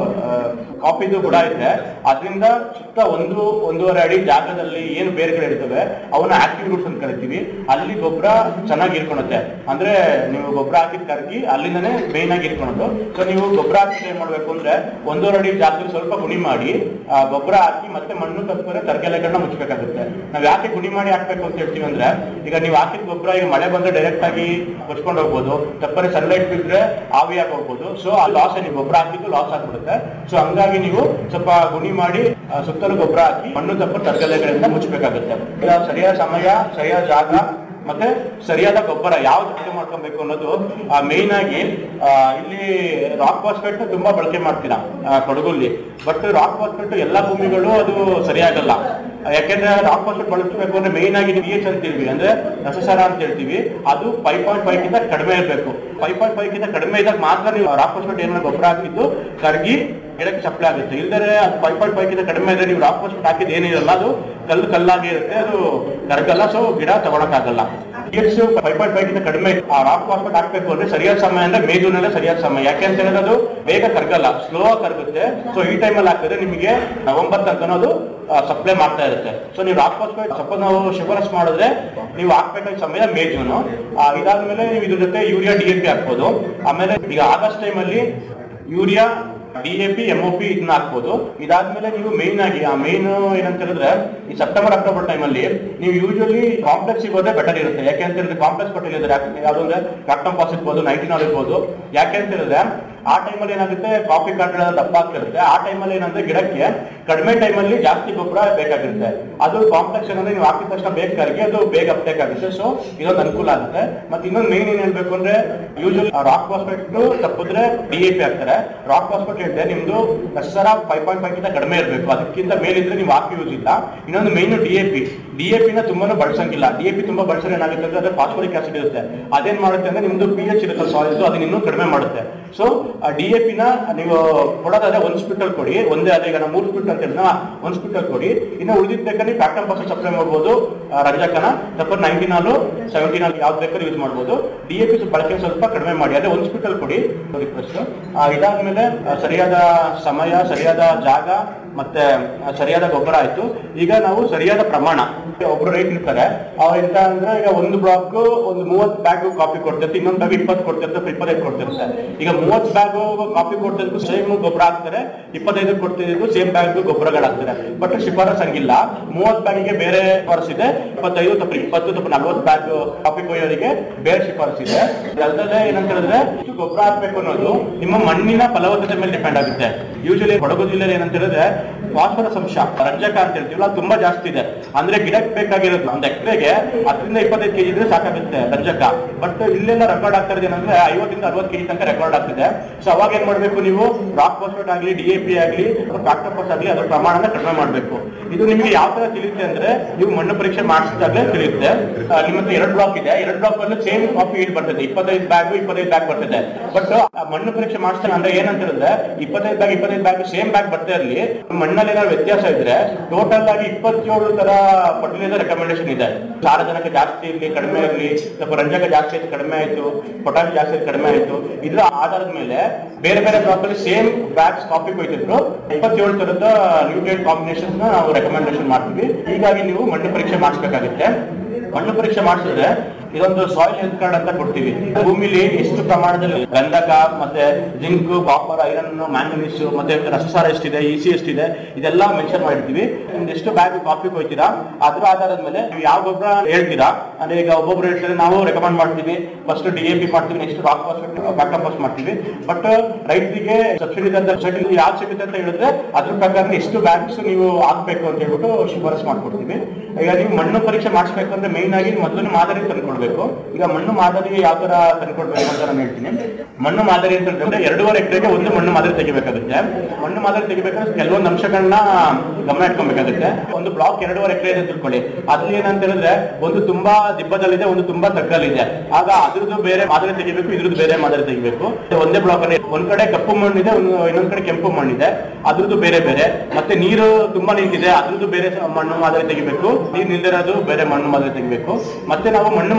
ಕಾಫಿದು ಬುಡ ಇದ್ರೆ ಅದರಿಂದ ಸುತ್ತ ಒಂದು ಒಂದೂವರೆ ಅಡಿ ಜಾಗದಲ್ಲಿ ಏನು ಬೇರುಗಳು ಇರ್ತವೆ ಅವನ್ನ ಆಕ್ಟಿವ್ ರೂಟ್ಸ್ ಅಂತ ಕರಿತೀವಿ ಅಲ್ಲಿ ಗೊಬ್ಬರ ಚೆನ್ನಾಗಿ ಇರ್ಕೊಳುತ್ತೆ ಅಂದ್ರೆ ನೀವು ಗೊಬ್ಬರ ಹಾಕಿದ ಕರಗಿ ಅಲ್ಲಿಂದನೇ ಮೇನ್ ಆಗಿ ಇರ್ಕೊಳೋದು ಸೊ ನೀವು ಗೊಬ್ಬರ ಹಾಕಿ ಏನ್ ಮಾಡ್ಬೇಕು ಅಂದ್ರೆ ಒಂದೂವರೆ ಅಡಿ ಜಾಗದಲ್ಲಿ ಸ್ವಲ್ಪ ಗುಣಿ ಮಾಡಿ ಆ ಗೊಬ್ಬರ ಹಾಕಿ ಮತ್ತೆ ಮಣ್ಣು ತಪ್ಪರೆ ತರಕಾರಿಗಳನ್ನ ಮುಚ್ಚಬೇಕಾಗುತ್ತೆ ನಾವ್ ಯಾಕೆ ಗುಣಿ ಮಾಡಿ ಹಾಕ್ಬೇಕು ಅಂತ ಹೇಳ್ತೀವಿ ಅಂದ್ರೆ ಈಗ ನೀವು ಹಾಕಿದ ಗೊಬ್ಬರ ಈಗ ಮಳೆ ಬಂದ್ರೆ ಡೈರೆಕ್ಟ್ ಆಗಿ ಕೊಚ್ಕೊಂಡು ಹೋಗ್ಬೋದು ತಪ್ಪರೆ ಸನ್ಲೈಟ್ ಬಿದ್ರೆ ಆವಿ ಆಗಿ ಹೋಗ್ಬೋದು ಸೊ ಆ ಲಾಸ್ ನೀವು ಗೊಬ್ಬರ ಹಾಕಿದ್ದು ಲಾಸ್ ಆಗ್ಬಿಡುತ್ತೆ ಸೊ ಹಂಗಾಗಿ ನೀವು ಸ್ವಲ್ಪ ಗುಣಿ ಮಾಡಿ ಆ, ಸುತ್ತಲೂ ಗೊಬ್ಬರ ಹಾಕಿ ಮಣ್ಣು ತಪ್ಪು ತರಕಾರಿಗಳಿಂದ ಮುಚ್ಚಬೇಕಾಗುತ್ತೆ ಈಗ ಸರಿಯಾದ ಸಮಯ ಸರಿಯಾದ ಜಾಗ ಮತ್ತೆ ಸರಿಯಾದ ಗೊಬ್ಬರ ಯಾವ್ದು ಬಳಕೆ ಮಾಡ್ಕೊಬೇಕು ಅನ್ನೋದು ಮೇನ್ ಆಗಿ ಆ, ಇಲ್ಲಿ ರಾಕ್ ಫಾಸ್ಫೇಟ್ ತುಂಬಾ ಬಳಕೆ ಮಾಡ್ತೀರಾ ಆ, ಕೊಡಗುಲ್ಲಿ ಬಟ್ ರಾಕ್ ಫಾಸ್ಫೇಟ್ ಎಲ್ಲಾ ಭೂಮಿಗಳು ಅದು ಸರಿಯಾಗಲ್ಲ ಯಾಕೆಂದ್ರೆ ರಾಕ್ ಫಾಸ್ಫೇಟ್ ಬಳಸಬೇಕು ಅಂದ್ರೆ ಮೇನ್ ಆಗಿ ಪಿ ಎಚ್ ಅಂತೀವಿ ಅಂದ್ರೆ ರಸಸಾರ ಅಂತ ಹೇಳ್ತೀವಿ ಅದು ಫೈವ್ ಪಾಯಿಂಟ್ ಫೈವ್ ಗಿಂತ ಕಡಿಮೆ ಇರಬೇಕು ಫೈವ್ ಪಾಯಿಂಟ್ ಫೈವ್ ಗಿಂತ ಕಡಿಮೆ ಇದ್ದಾಗ ಮಾತ್ರ ನೀವು ರಾಕ್ ಫಾಸ್ಫೇಟ್ ಏನಾದ್ರು ಗೊಬ್ಬರ ಹಾಕಿದ್ದು ಕರಗಿ ಗಿಡಕ್ಕೆ ಸಪ್ಲೈ ಆಗುತ್ತೆ ಇಲ್ದರೆ ಅದು ಫೈವ್ ಪಾಯಿಂಟ್ ಫೈವ್ ಗಿಂತ ಕಡಿಮೆ ಇದ್ರೆ ನೀವು ರಾಕ್ ಫಾಸ್ಫೇಟ್ ಹಾಕಿದ್ ಏನಿರಲ್ಲ ಅದು ಕಲ್ಲು ಕಲ್ಲಾಗಿ ಇರುತ್ತೆ ಅದು ಕರಗಲ್ಲ ಸೊ ಗಿಡ ತಗೊಳಕ್ಕಾಗಲ್ಲ ಇಯರ್ಸ್ ಫೈವ್ ಪಾಯಿಂಟ್ ಫೈವ್ ಗಿಂತ ಕಡಿಮೆ ಆ ರಾಕ್ ಫಾಸ್ಫೇಟ್ ಹಾಕ್ಬೇಕು ಅಂದ್ರೆ ಸರಿಯಾದ ಸಮಯ ಅಂದ್ರೆ ಮೇ ಜೂನ್ ಅಲ್ಲೇ ಸರಿಯಾದ ಸಮಯ ಯಾಕೆ ಅಂತ ಹೇಳಿದ್ರೆ ಅದು ಬೇಗ ಕರಗಲ್ಲ ಸ್ಲೋ ಆಗಿ ಕರಗುತ್ತೆ ಸೊ ಈ ಟೈಮಲ್ಲಿ ಹಾಕಿದ್ರೆ ನಿಮಗೆ ನವೆಂಬರ್ ತನಕ ಅದು ಸಪ್ಲೈ ಮಾಡ್ತಾ ಇರುತ್ತೆ ಸೊ ನೀವು ರಾಕ್ ಫಾಸ್ಫೇಟ್ ಸಪೋಸ್ ನಾವು ಶಿಫಾರಸ್ ಮಾಡಿದ್ರೆ ನೀವು ಹಾಕ್ಬೇಕಾದ ಸಮಯ ಮೇ ಜೂನ್ ಇದಾದ್ಮೇಲೆ ನೀವು ಇದ್ರ ಜೊತೆ ಯೂರಿಯಾ ಡಿ ಎ ಪಿ ಹಾಕ್ಬೋದು ಆಮೇಲೆ ಈಗ ಆಗಸ್ಟ್ ಟೈಮಲ್ಲಿ urea D A P M O P ಇದನ್ನ ಹಾಕ್ಬೋದು ಇದಾದ್ಮೇಲೆ ನೀವು ಮೇನ್ ಆಗಿ ಆ ಮೇನ್ ಏನಂತ ಹೇಳಿದ್ರೆ ಈ ಸೆಪ್ಟೆಂಬರ್ ಅಕ್ಟೋಬರ್ ಟೈಮಲ್ಲಿ ನೀವು ಯೂಶಲಿ ಕಾಂಪ್ಲೆಕ್ಸ್ ಸಿಗೋದೇ ಬೆಟರ್ ಇರುತ್ತೆ ಯಾಕೆ ಅಂತ ಹೇಳಿದ್ರೆ ಕಾಂಪ್ಲೆಕ್ಸ್ ಫರ್ಟಿಲೈಸರ್ ಯಾವುದು ಅಂದ್ರೆ ಕ್ಯಾಪ್ಟನ್ ಪಾಸ್ ಇರ್ಬೋದು ನೈನ್ಟೀನ್ ಆಲ್ ಇರ್ಬೋದು ಯಾಕೆ ಅಂತ ಹೇಳಿದ್ರೆ ಆ ಟೈಮಲ್ಲಿ ಏನಾಗುತ್ತೆ ಕಾಫಿ ಕಾಂಡ ದಪ್ಪ ಆಗ್ತಿರುತ್ತೆ ಆ ಟೈಮಲ್ಲಿ ಏನಂದ್ರೆ ಗಿಡಕ್ಕೆ ಕಡಿಮೆ ಟೈಮಲ್ಲಿ ಜಾಸ್ತಿ ಗೊಬ್ಬರ ಬೇಕಾಗಿರುತ್ತೆ ಅದು ಕಾಂಪ್ಲೆಕ್ಸ್ ಏನಂದ್ರೆ ನೀವು ಹಾಕಿದ ತಕ್ಷಣ ಬೇಕಾಗಿ ಅದು ಬೇಗ ಅಪ್ಟೇಕ್ ಆಗುತ್ತೆ ಸೊ ಇದೊಂದು ಅನುಕೂಲ ಆಗುತ್ತೆ ಮತ್ತೆ ಇನ್ನೊಂದು ಮೇನ್ ಏನ್ ಹೇಳ್ಬೇಕು ಅಂದ್ರೆ ಯೂಶಲಿ ರಾಕ್ ಫಾಸ್ಫೇಟ್ ತಪ್ಪಿದ್ರೆ ಡಿ ಎ ಪಿ ಹಾಕ್ತಾರೆ ರಾಕ್ ಫಾಸ್ಫೇಟ್ ಹೇಳಿದ್ರೆ ನಿಮ್ದು ಸರ ಫೈವ್ ಪಾಯಿಂಟ್ ಫೈವ್ ಗಿಂತ ಕಡಿಮೆ ಇರಬೇಕು ಅದಕ್ಕಿಂತ ಮೇಲಿದ್ರೆ ನೀವು ಹಾಕಿ ಯೂಸ್ ಇಲ್ಲ ಇನ್ನೊಂದು main D A P D A ಪಿನ ತುಂಬಾನು ಬಳಸಂಗಿಲ್ಲ ಡಿ ಎ ಪಿ ತುಂಬಾ ಬಳಸಿದ್ರೆ ಏನಾಗುತ್ತೆ ಅಂದ್ರೆ ಅದು ಫಾಸ್ಫೋರಿಕ್ ಆಸಿಡ್ ಇರುತ್ತೆ ಅದೇನ್ ಮಾಡುತ್ತೆ ಅಂದ್ರೆ ನಿಮ್ದು ಪಿ ಎಚ್ ಇರುತ್ತೆ ಸಾಯಿಲ್ ಅದನ್ನ ಇನ್ನೂ ಕಡಿಮೆ ಮಾಡುತ್ತೆ ಸೊ ಡಿ ಎ ಪಿನ ನೀವು ಕೊಡೋದಾದ್ರೆ ಒಂದ್ ಸ್ಪಿಟಲ್ ಕೊಡಿ ಒಂದೇ ಅದೇ ಈಗ ನಾವು ಮೂರು ಸ್ಪಿಟ್ ಅಂತ ಹೇಳಿದ್ರೆ ಒಂದ್ ಸ್ಪಿಟಲ್ ಕೊಡಿ ಇನ್ನು ಉಳಿದಿದ್ದ ಬೇಕಾದ್ರೆ ಪ್ಯಾಕ್ಟಮ್ ಪರ್ಸೆಂಟ್ ಸಪ್ಲೈ ಮಾಡ್ಬೋದು ಆ, ರಂಜಕನ ತಪ್ಪರ್ ನೈನ್ಟೀನ್ ಹಾಲು ಸೆವೆಂಟೀನ್ ಹಾಲು ಯಾವ್ದು ಬೇಕಾದ್ರೂ ಯೂಸ್ ಮಾಡ್ಬೋದು ಡಿ ಎ ಪಿ ಬಳಕೆ ಸ್ವಲ್ಪ ಕಡಿಮೆ ಮಾಡಿ ಅದೇ ಒಂದು ಸ್ಪಿಟಲ್ ಕೊಡಿ ರಿಕ್ವೆಸ್ಟ್ ಇದಾದ್ಮೇಲೆ ಆ, ಸರಿಯಾದ ಸಮಯ ಸರಿಯಾದ ಜಾಗ ಮತ್ತೆ ಆ, ಸರಿಯಾದ ಗೊಬ್ಬರ ಆಯ್ತು ಈಗ ನಾವು ಸರಿಯಾದ ಪ್ರಮಾಣ ಒಬ್ರು ರೈಟ್ ಇರ್ತಾರೆ ಅವ್ರು ಎಂತ ಅಂದ್ರೆ ಈಗ ಒಂದು ಬ್ಲಾಕ್ ಒಂದು ಮೂವತ್ ಬ್ಯಾಗ್ ಕಾಫಿ ಕೊಡ್ತಿರ್ತಾರೆ ಇನ್ನೊಂದು ಬ್ಯಾಗ್ ಇಪ್ಪತ್ತು ಕೊಡ್ತಿರ್ತಾರೆ ಇಪ್ಪತ್ತೈದು ಕೊಡ್ತಿರ್ತಾರೆ ಈಗ ಮೂವತ್ ಬ್ಯಾಗ್ ಕಾಫಿ ಕೊಡ್ತಿದ್ದಕ್ಕೂ ಸೇಮ್ ಗೊಬ್ಬರ ಹಾಕ್ತಾರೆ ಇಪ್ಪತ್ತೈದು ಕೊಡ್ತಿದ್ದು ಸೇಮ್ ಬ್ಯಾಗ್ ಗೊಬ್ಬರಗಳಾಗ್ತಾರೆ ಬಟ್ ಶಿಫಾರಸ್ ಹಂಗಿಲ್ಲ ಮೂವತ್ ಬ್ಯಾಗಿಗೆ ಬೇರೆ ಶಿಫಾರಸ್ ಇದೆ ಇಪ್ಪತ್ತೈದು ತಪ್ಪ ಇಪ್ಪತ್ತು ತಪ್ಪ ನಲ್ವತ್ತು ಬ್ಯಾಗ್ ಕಾಫಿ ಕೊಯ್ಯೋರಿಗೆ ಬೇರೆ ಶಿಫಾರಸ್ ಇದೆ ಅದಲ್ಲದೆ ಏನಂತ ಹೇಳಿದ್ರೆ ಎಷ್ಟು ಗೊಬ್ಬರ ಹಾಕ್ಬೇಕು ಅನ್ನೋದು ನಿಮ್ಮ ಮಣ್ಣಿನ ಫಲವತ್ತತೆ ಮೇಲೆ ಡಿಪೆಂಡ್ ಆಗುತ್ತೆ ಯೂಶಲಿ ಕೊಡಗು ಜಿಲ್ಲೆಯಲ್ಲಿ ಏನಂತ ಹೇಳಿದ್ರೆ ಫಾಸ್ಫರಸ್ ಅಂಶ ರಂಜಕ ಅಂತ ಹೇಳ್ತೀವಲ್ಲ ಅದು ತುಂಬಾ ಜಾಸ್ತಿ ಇದೆ ಅಂದ್ರೆ ಗಿಡಕ್ಕೆ ಬೇಕಾಗಿರೋದು ಒಂದು ಎಕರೆಗೆ ಹತ್ತರಿಂದ ಇಪ್ಪತ್ತೈದು ಕೆಜಿ ಇದ್ರೆ ಸಾಕಾಗುತ್ತೆ ರಂಜಕ ಬಟ್ ಇಲ್ಲೆಲ್ಲ ರೆಕಾರ್ಡ್ ಆಗ್ತಾ ಇರೋದು ಏನಂದ್ರೆ ಐವತ್ತರಿಂದ ಅರವತ್ತು ಕೆಜಿ ತನಕ ರೆಕಾರ್ಡ್ ಆಗ್ತಿದೆ ಸೊ ಅವಾಗ ಏನ್ ಮಾಡ್ಬೇಕು ನೀವು ರಾಕ್ ಫಾಸ್ಫೇಟ್ ಆಗಲಿ ಡಿ ಎ ಪಿ ಆಗಲಿ ಕಾಕ್ಟೋಪಸ್ ಆಗಲಿ ಅದರ ಪ್ರಮಾಣನ ಕಡಿಮೆ ಮಾಡಬೇಕು ಇದು ನಿಮಗೆ ಯಾವ ತರ ತಿಳಿಯುತ್ತೆ ಅಂದ್ರೆ ನೀವು ಮಣ್ಣು ಪರೀಕ್ಷೆ ಮಾಡಿಸಿದಾಗಲೇ ತಿಳಿಯುತ್ತೆ ಆ, ನಿಮ್ಮ ಹತ್ರ ಎರಡು ಬ್ಲಾಕ್ ಇದೆ ಎರಡು ಬ್ಲಾಕ್ ಅಲ್ಲೂ ಸೇಮ್ ಕಾಫಿ ಈಲ್ಡ್ ಬರ್ತದೆ ಇಪ್ಪತ್ತೈದು ಬ್ಯಾಗ್ ಇಪ್ಪತ್ತೈದು ಬ್ಯಾಗ್ ಬರ್ತದೆ ಬಟ್ ಮಣ್ಣು ಪರೀಕ್ಷೆ ಮಾಡಿಸ್ತಾನೆ ಅಂದ್ರೆ ಏನಂತ ಹೇಳಿದ್ರೆ ಇಪ್ಪತ್ತೈದು ಬ್ಯಾಗ್ ಇಪ್ಪತ್ತೈದು ಬ್ಯಾಗ್ ಸೇಮ್ ಬ್ಯಾಗ್ ಬರ್ತಾ ಇರಲಿ ಮಣ್ಣಲ್ಲಿ ಏನಾದ್ರು ವ್ಯತ್ಯಾಸ ಇದ್ರೆ ಟೋಟಲ್ ಆಗಿ ಇಪ್ಪತ್ತೇಳು ತರ ಫರ್ಟಿಲೈಸರ್ ರೆಕಮೆಂಡೇಶನ್ ಇದೆ ಸಾರಜನಕ ಜಾಸ್ತಿ ಇರಲಿ ಕಡಿಮೆ ಇರಲಿ ಸ್ವಲ್ಪ ರಂಜಕ ಜಾಸ್ತಿ ಆಯ್ತು ಕಡಿಮೆ ಆಯ್ತು ಪೊಟ್ಯಾಶ್ ಜಾಸ್ತಿ ಆಯ್ತು ಕಡಿಮೆ ಆಯ್ತು ಇದ್ರ ಆಧಾರದ ಮೇಲೆ ಬೇರೆ ಬೇರೆ ಬ್ಲಾಕ್ ಅಲ್ಲಿ ಸೇಮ್ ಬ್ಯಾಗ್ಸ್ ಕಾಫಿ ಕೊಯ್ತಿದ್ರು ಇಪ್ಪತ್ತೇಳು ತರದ ನ್ಯೂಟ್ರಿಯೆಂಟ್ ಕಾಂಬಿನೇಷನ್ ನಾವು ರೆಕಮೆಂಡೇಶನ್ ಮಾಡ್ತೀವಿ ಹೀಗಾಗಿ ನೀವು ಮಣ್ಣು ಪರೀಕ್ಷೆ ಮಾಡಿಸ್ಬೇಕಾಗುತ್ತೆ ಮಣ್ಣು ಪರೀಕ್ಷೆ ಮಾಡಿಸಿದ್ರೆ ಇದೊಂದು ಸಾಯಿಲ್ ಹೆಲ್ತ್ ಕಾರ್ಡ್ ಅಂತ ಕೊಡ್ತೀವಿ ಭೂಮಿಲಿ ಎಷ್ಟು ಪ್ರಮಾಣದಲ್ಲಿ ಗಂಧಕ ಮತ್ತೆ ಜಿಂಕ್ ಕಾಪರ್ ಐರನ್ ಮ್ಯಾಂಗನೀಸ್ ಮತ್ತೆ ರಸಸಾರ ಎಷ್ಟಿದೆ ಇ ಸಿ ಎಷ್ಟಿದೆ ಇದೆಲ್ಲ ಮೆನ್ಷನ್ ಮಾಡಿರ್ತೀವಿ ನಿಮ್ದು ಎಷ್ಟು ಬ್ಯಾಗ್ ಕಾಫಿ ಕೊಯ್ತೀರಾ ಅದ್ರ ಆಧಾರದ ಮೇಲೆ ನೀವು ಯಾವ ಗೊಬ್ಬರ ಹೇಳ್ತೀರಾ ಅಂದ್ರೆ ಈಗ ಒಬ್ಬೊಬ್ರು ಹೇಳ್ತಾರೆ ನಾವು ರೆಕಮೆಂಡ್ ಮಾಡ್ತೀವಿ ಫಸ್ಟ್ ಡಿ ಎ ಪಿ ಮಾಡ್ತೀವಿ next rock phosphate backup fast ಮಾಡ್ತೀವಿ ಬಟ್ ರೈತರಿಗೆ ಸಬ್ಸಿಡಿ ಸಬ್ಸಿಡಿ ಯಾವ್ದು ಸಿಗುತ್ತೆ ಅಂತ ಹೇಳಿದ್ರೆ ಅದ್ರ ಪ್ರಕಾರ ಎಷ್ಟು ಬ್ಯಾಗ್ಸ್ ನೀವು ಹಾಕ್ಬೇಕು ಅಂತ ಹೇಳ್ಬಿಟ್ಟು ಶಿಫಾರಸ್ ಮಾಡ್ಕೊಡ್ತೀವಿ ಈಗ ನೀವು ಮಣ್ಣು ಪರೀಕ್ಷೆ ಮಾಡಿಸ್ಬೇಕು ಅಂದ್ರೆ ಮೇನ್ ಆಗಿ ಮೊದಲು ಮಾದರಿ ತಂದ್ಕೊಡ್ಬೇಕು ಈಗ ಮಣ್ಣು ಮಾದರಿ ಯಾವ ತರ ತಂದ್ಕೊಡ್ಬೇಕು ಅಂತ ನಾನು ಹೇಳ್ತೀನಿ ಮಣ್ಣು ಮಾದರಿ ಅಂತ ಹೇಳಿದ್ರೆ ಎರಡೂವರೆ ಎಕರೆಗೆ ಒಂದು ಮಣ್ಣು ಮಾದರಿ ತೆಗಿಬೇಕಾಗುತ್ತೆ ಮಣ್ಣು ಮಾದರಿ ತೆಗಿಬೇಕಾದ್ರೆ ಕೆಲವೊಂದು ಅಂಶಗಳನ್ನ ಗಮನ ಇಟ್ಕೊಬೇಕಾಗುತ್ತೆ ಒಂದು ಬ್ಲಾಕ್ ಎರಡೂವರೆ ಎಕರೆ ಇದೆ ಅಂತ ತಿಳ್ಕೊಳ್ಳಿ ಅದ್ರಲ್ಲಿ ಏನಂತ ಹೇಳಿದ್ರೆ ಒಂದು ತುಂಬಾ ದಿಬ್ಬದಲ್ಲಿದೆ ಒಂದು ತುಂಬಾ ತಗ್ಗಲ್ಲಿದೆ ಆಗ ಅದ್ರದ್ದು ಬೇರೆ ಮಾದರಿ ತೆಗಿಬೇಕು ಇದ್ರದ್ದು ಬೇರೆ ಮಾದರಿ ತೆಗಿಬೇಕು ಒಂದೇ ಬ್ಲಾಕ್ ಅಲ್ಲಿ ಒಂದ್ ಕಡೆ ಕಪ್ಪು ಮಣ್ಣಿದೆ ಒಂದು ಇನ್ನೊಂದ್ ಕಡೆ ಕೆಂಪು ಮಣ್ಣಿದೆ ಅದ್ರದ್ದು ಬೇರೆ ಬೇರೆ ಮತ್ತೆ ನೀರು ತುಂಬಾ ನಿಂತಿದೆ ಅದ್ರದ್ದು ಬೇರೆ ಮಣ್ಣು ಮಾದರಿ ತೆಗಿಬೇಕು ನೀರು ನಿಲ್ದಿರೋದು ಬೇರೆ ಮಣ್ಣು ಮಾದರಿ ತೆಗಿಬೇಕು ಮತ್ತೆ ನಾವು ಮಣ್ಣು ಮಾದರಿ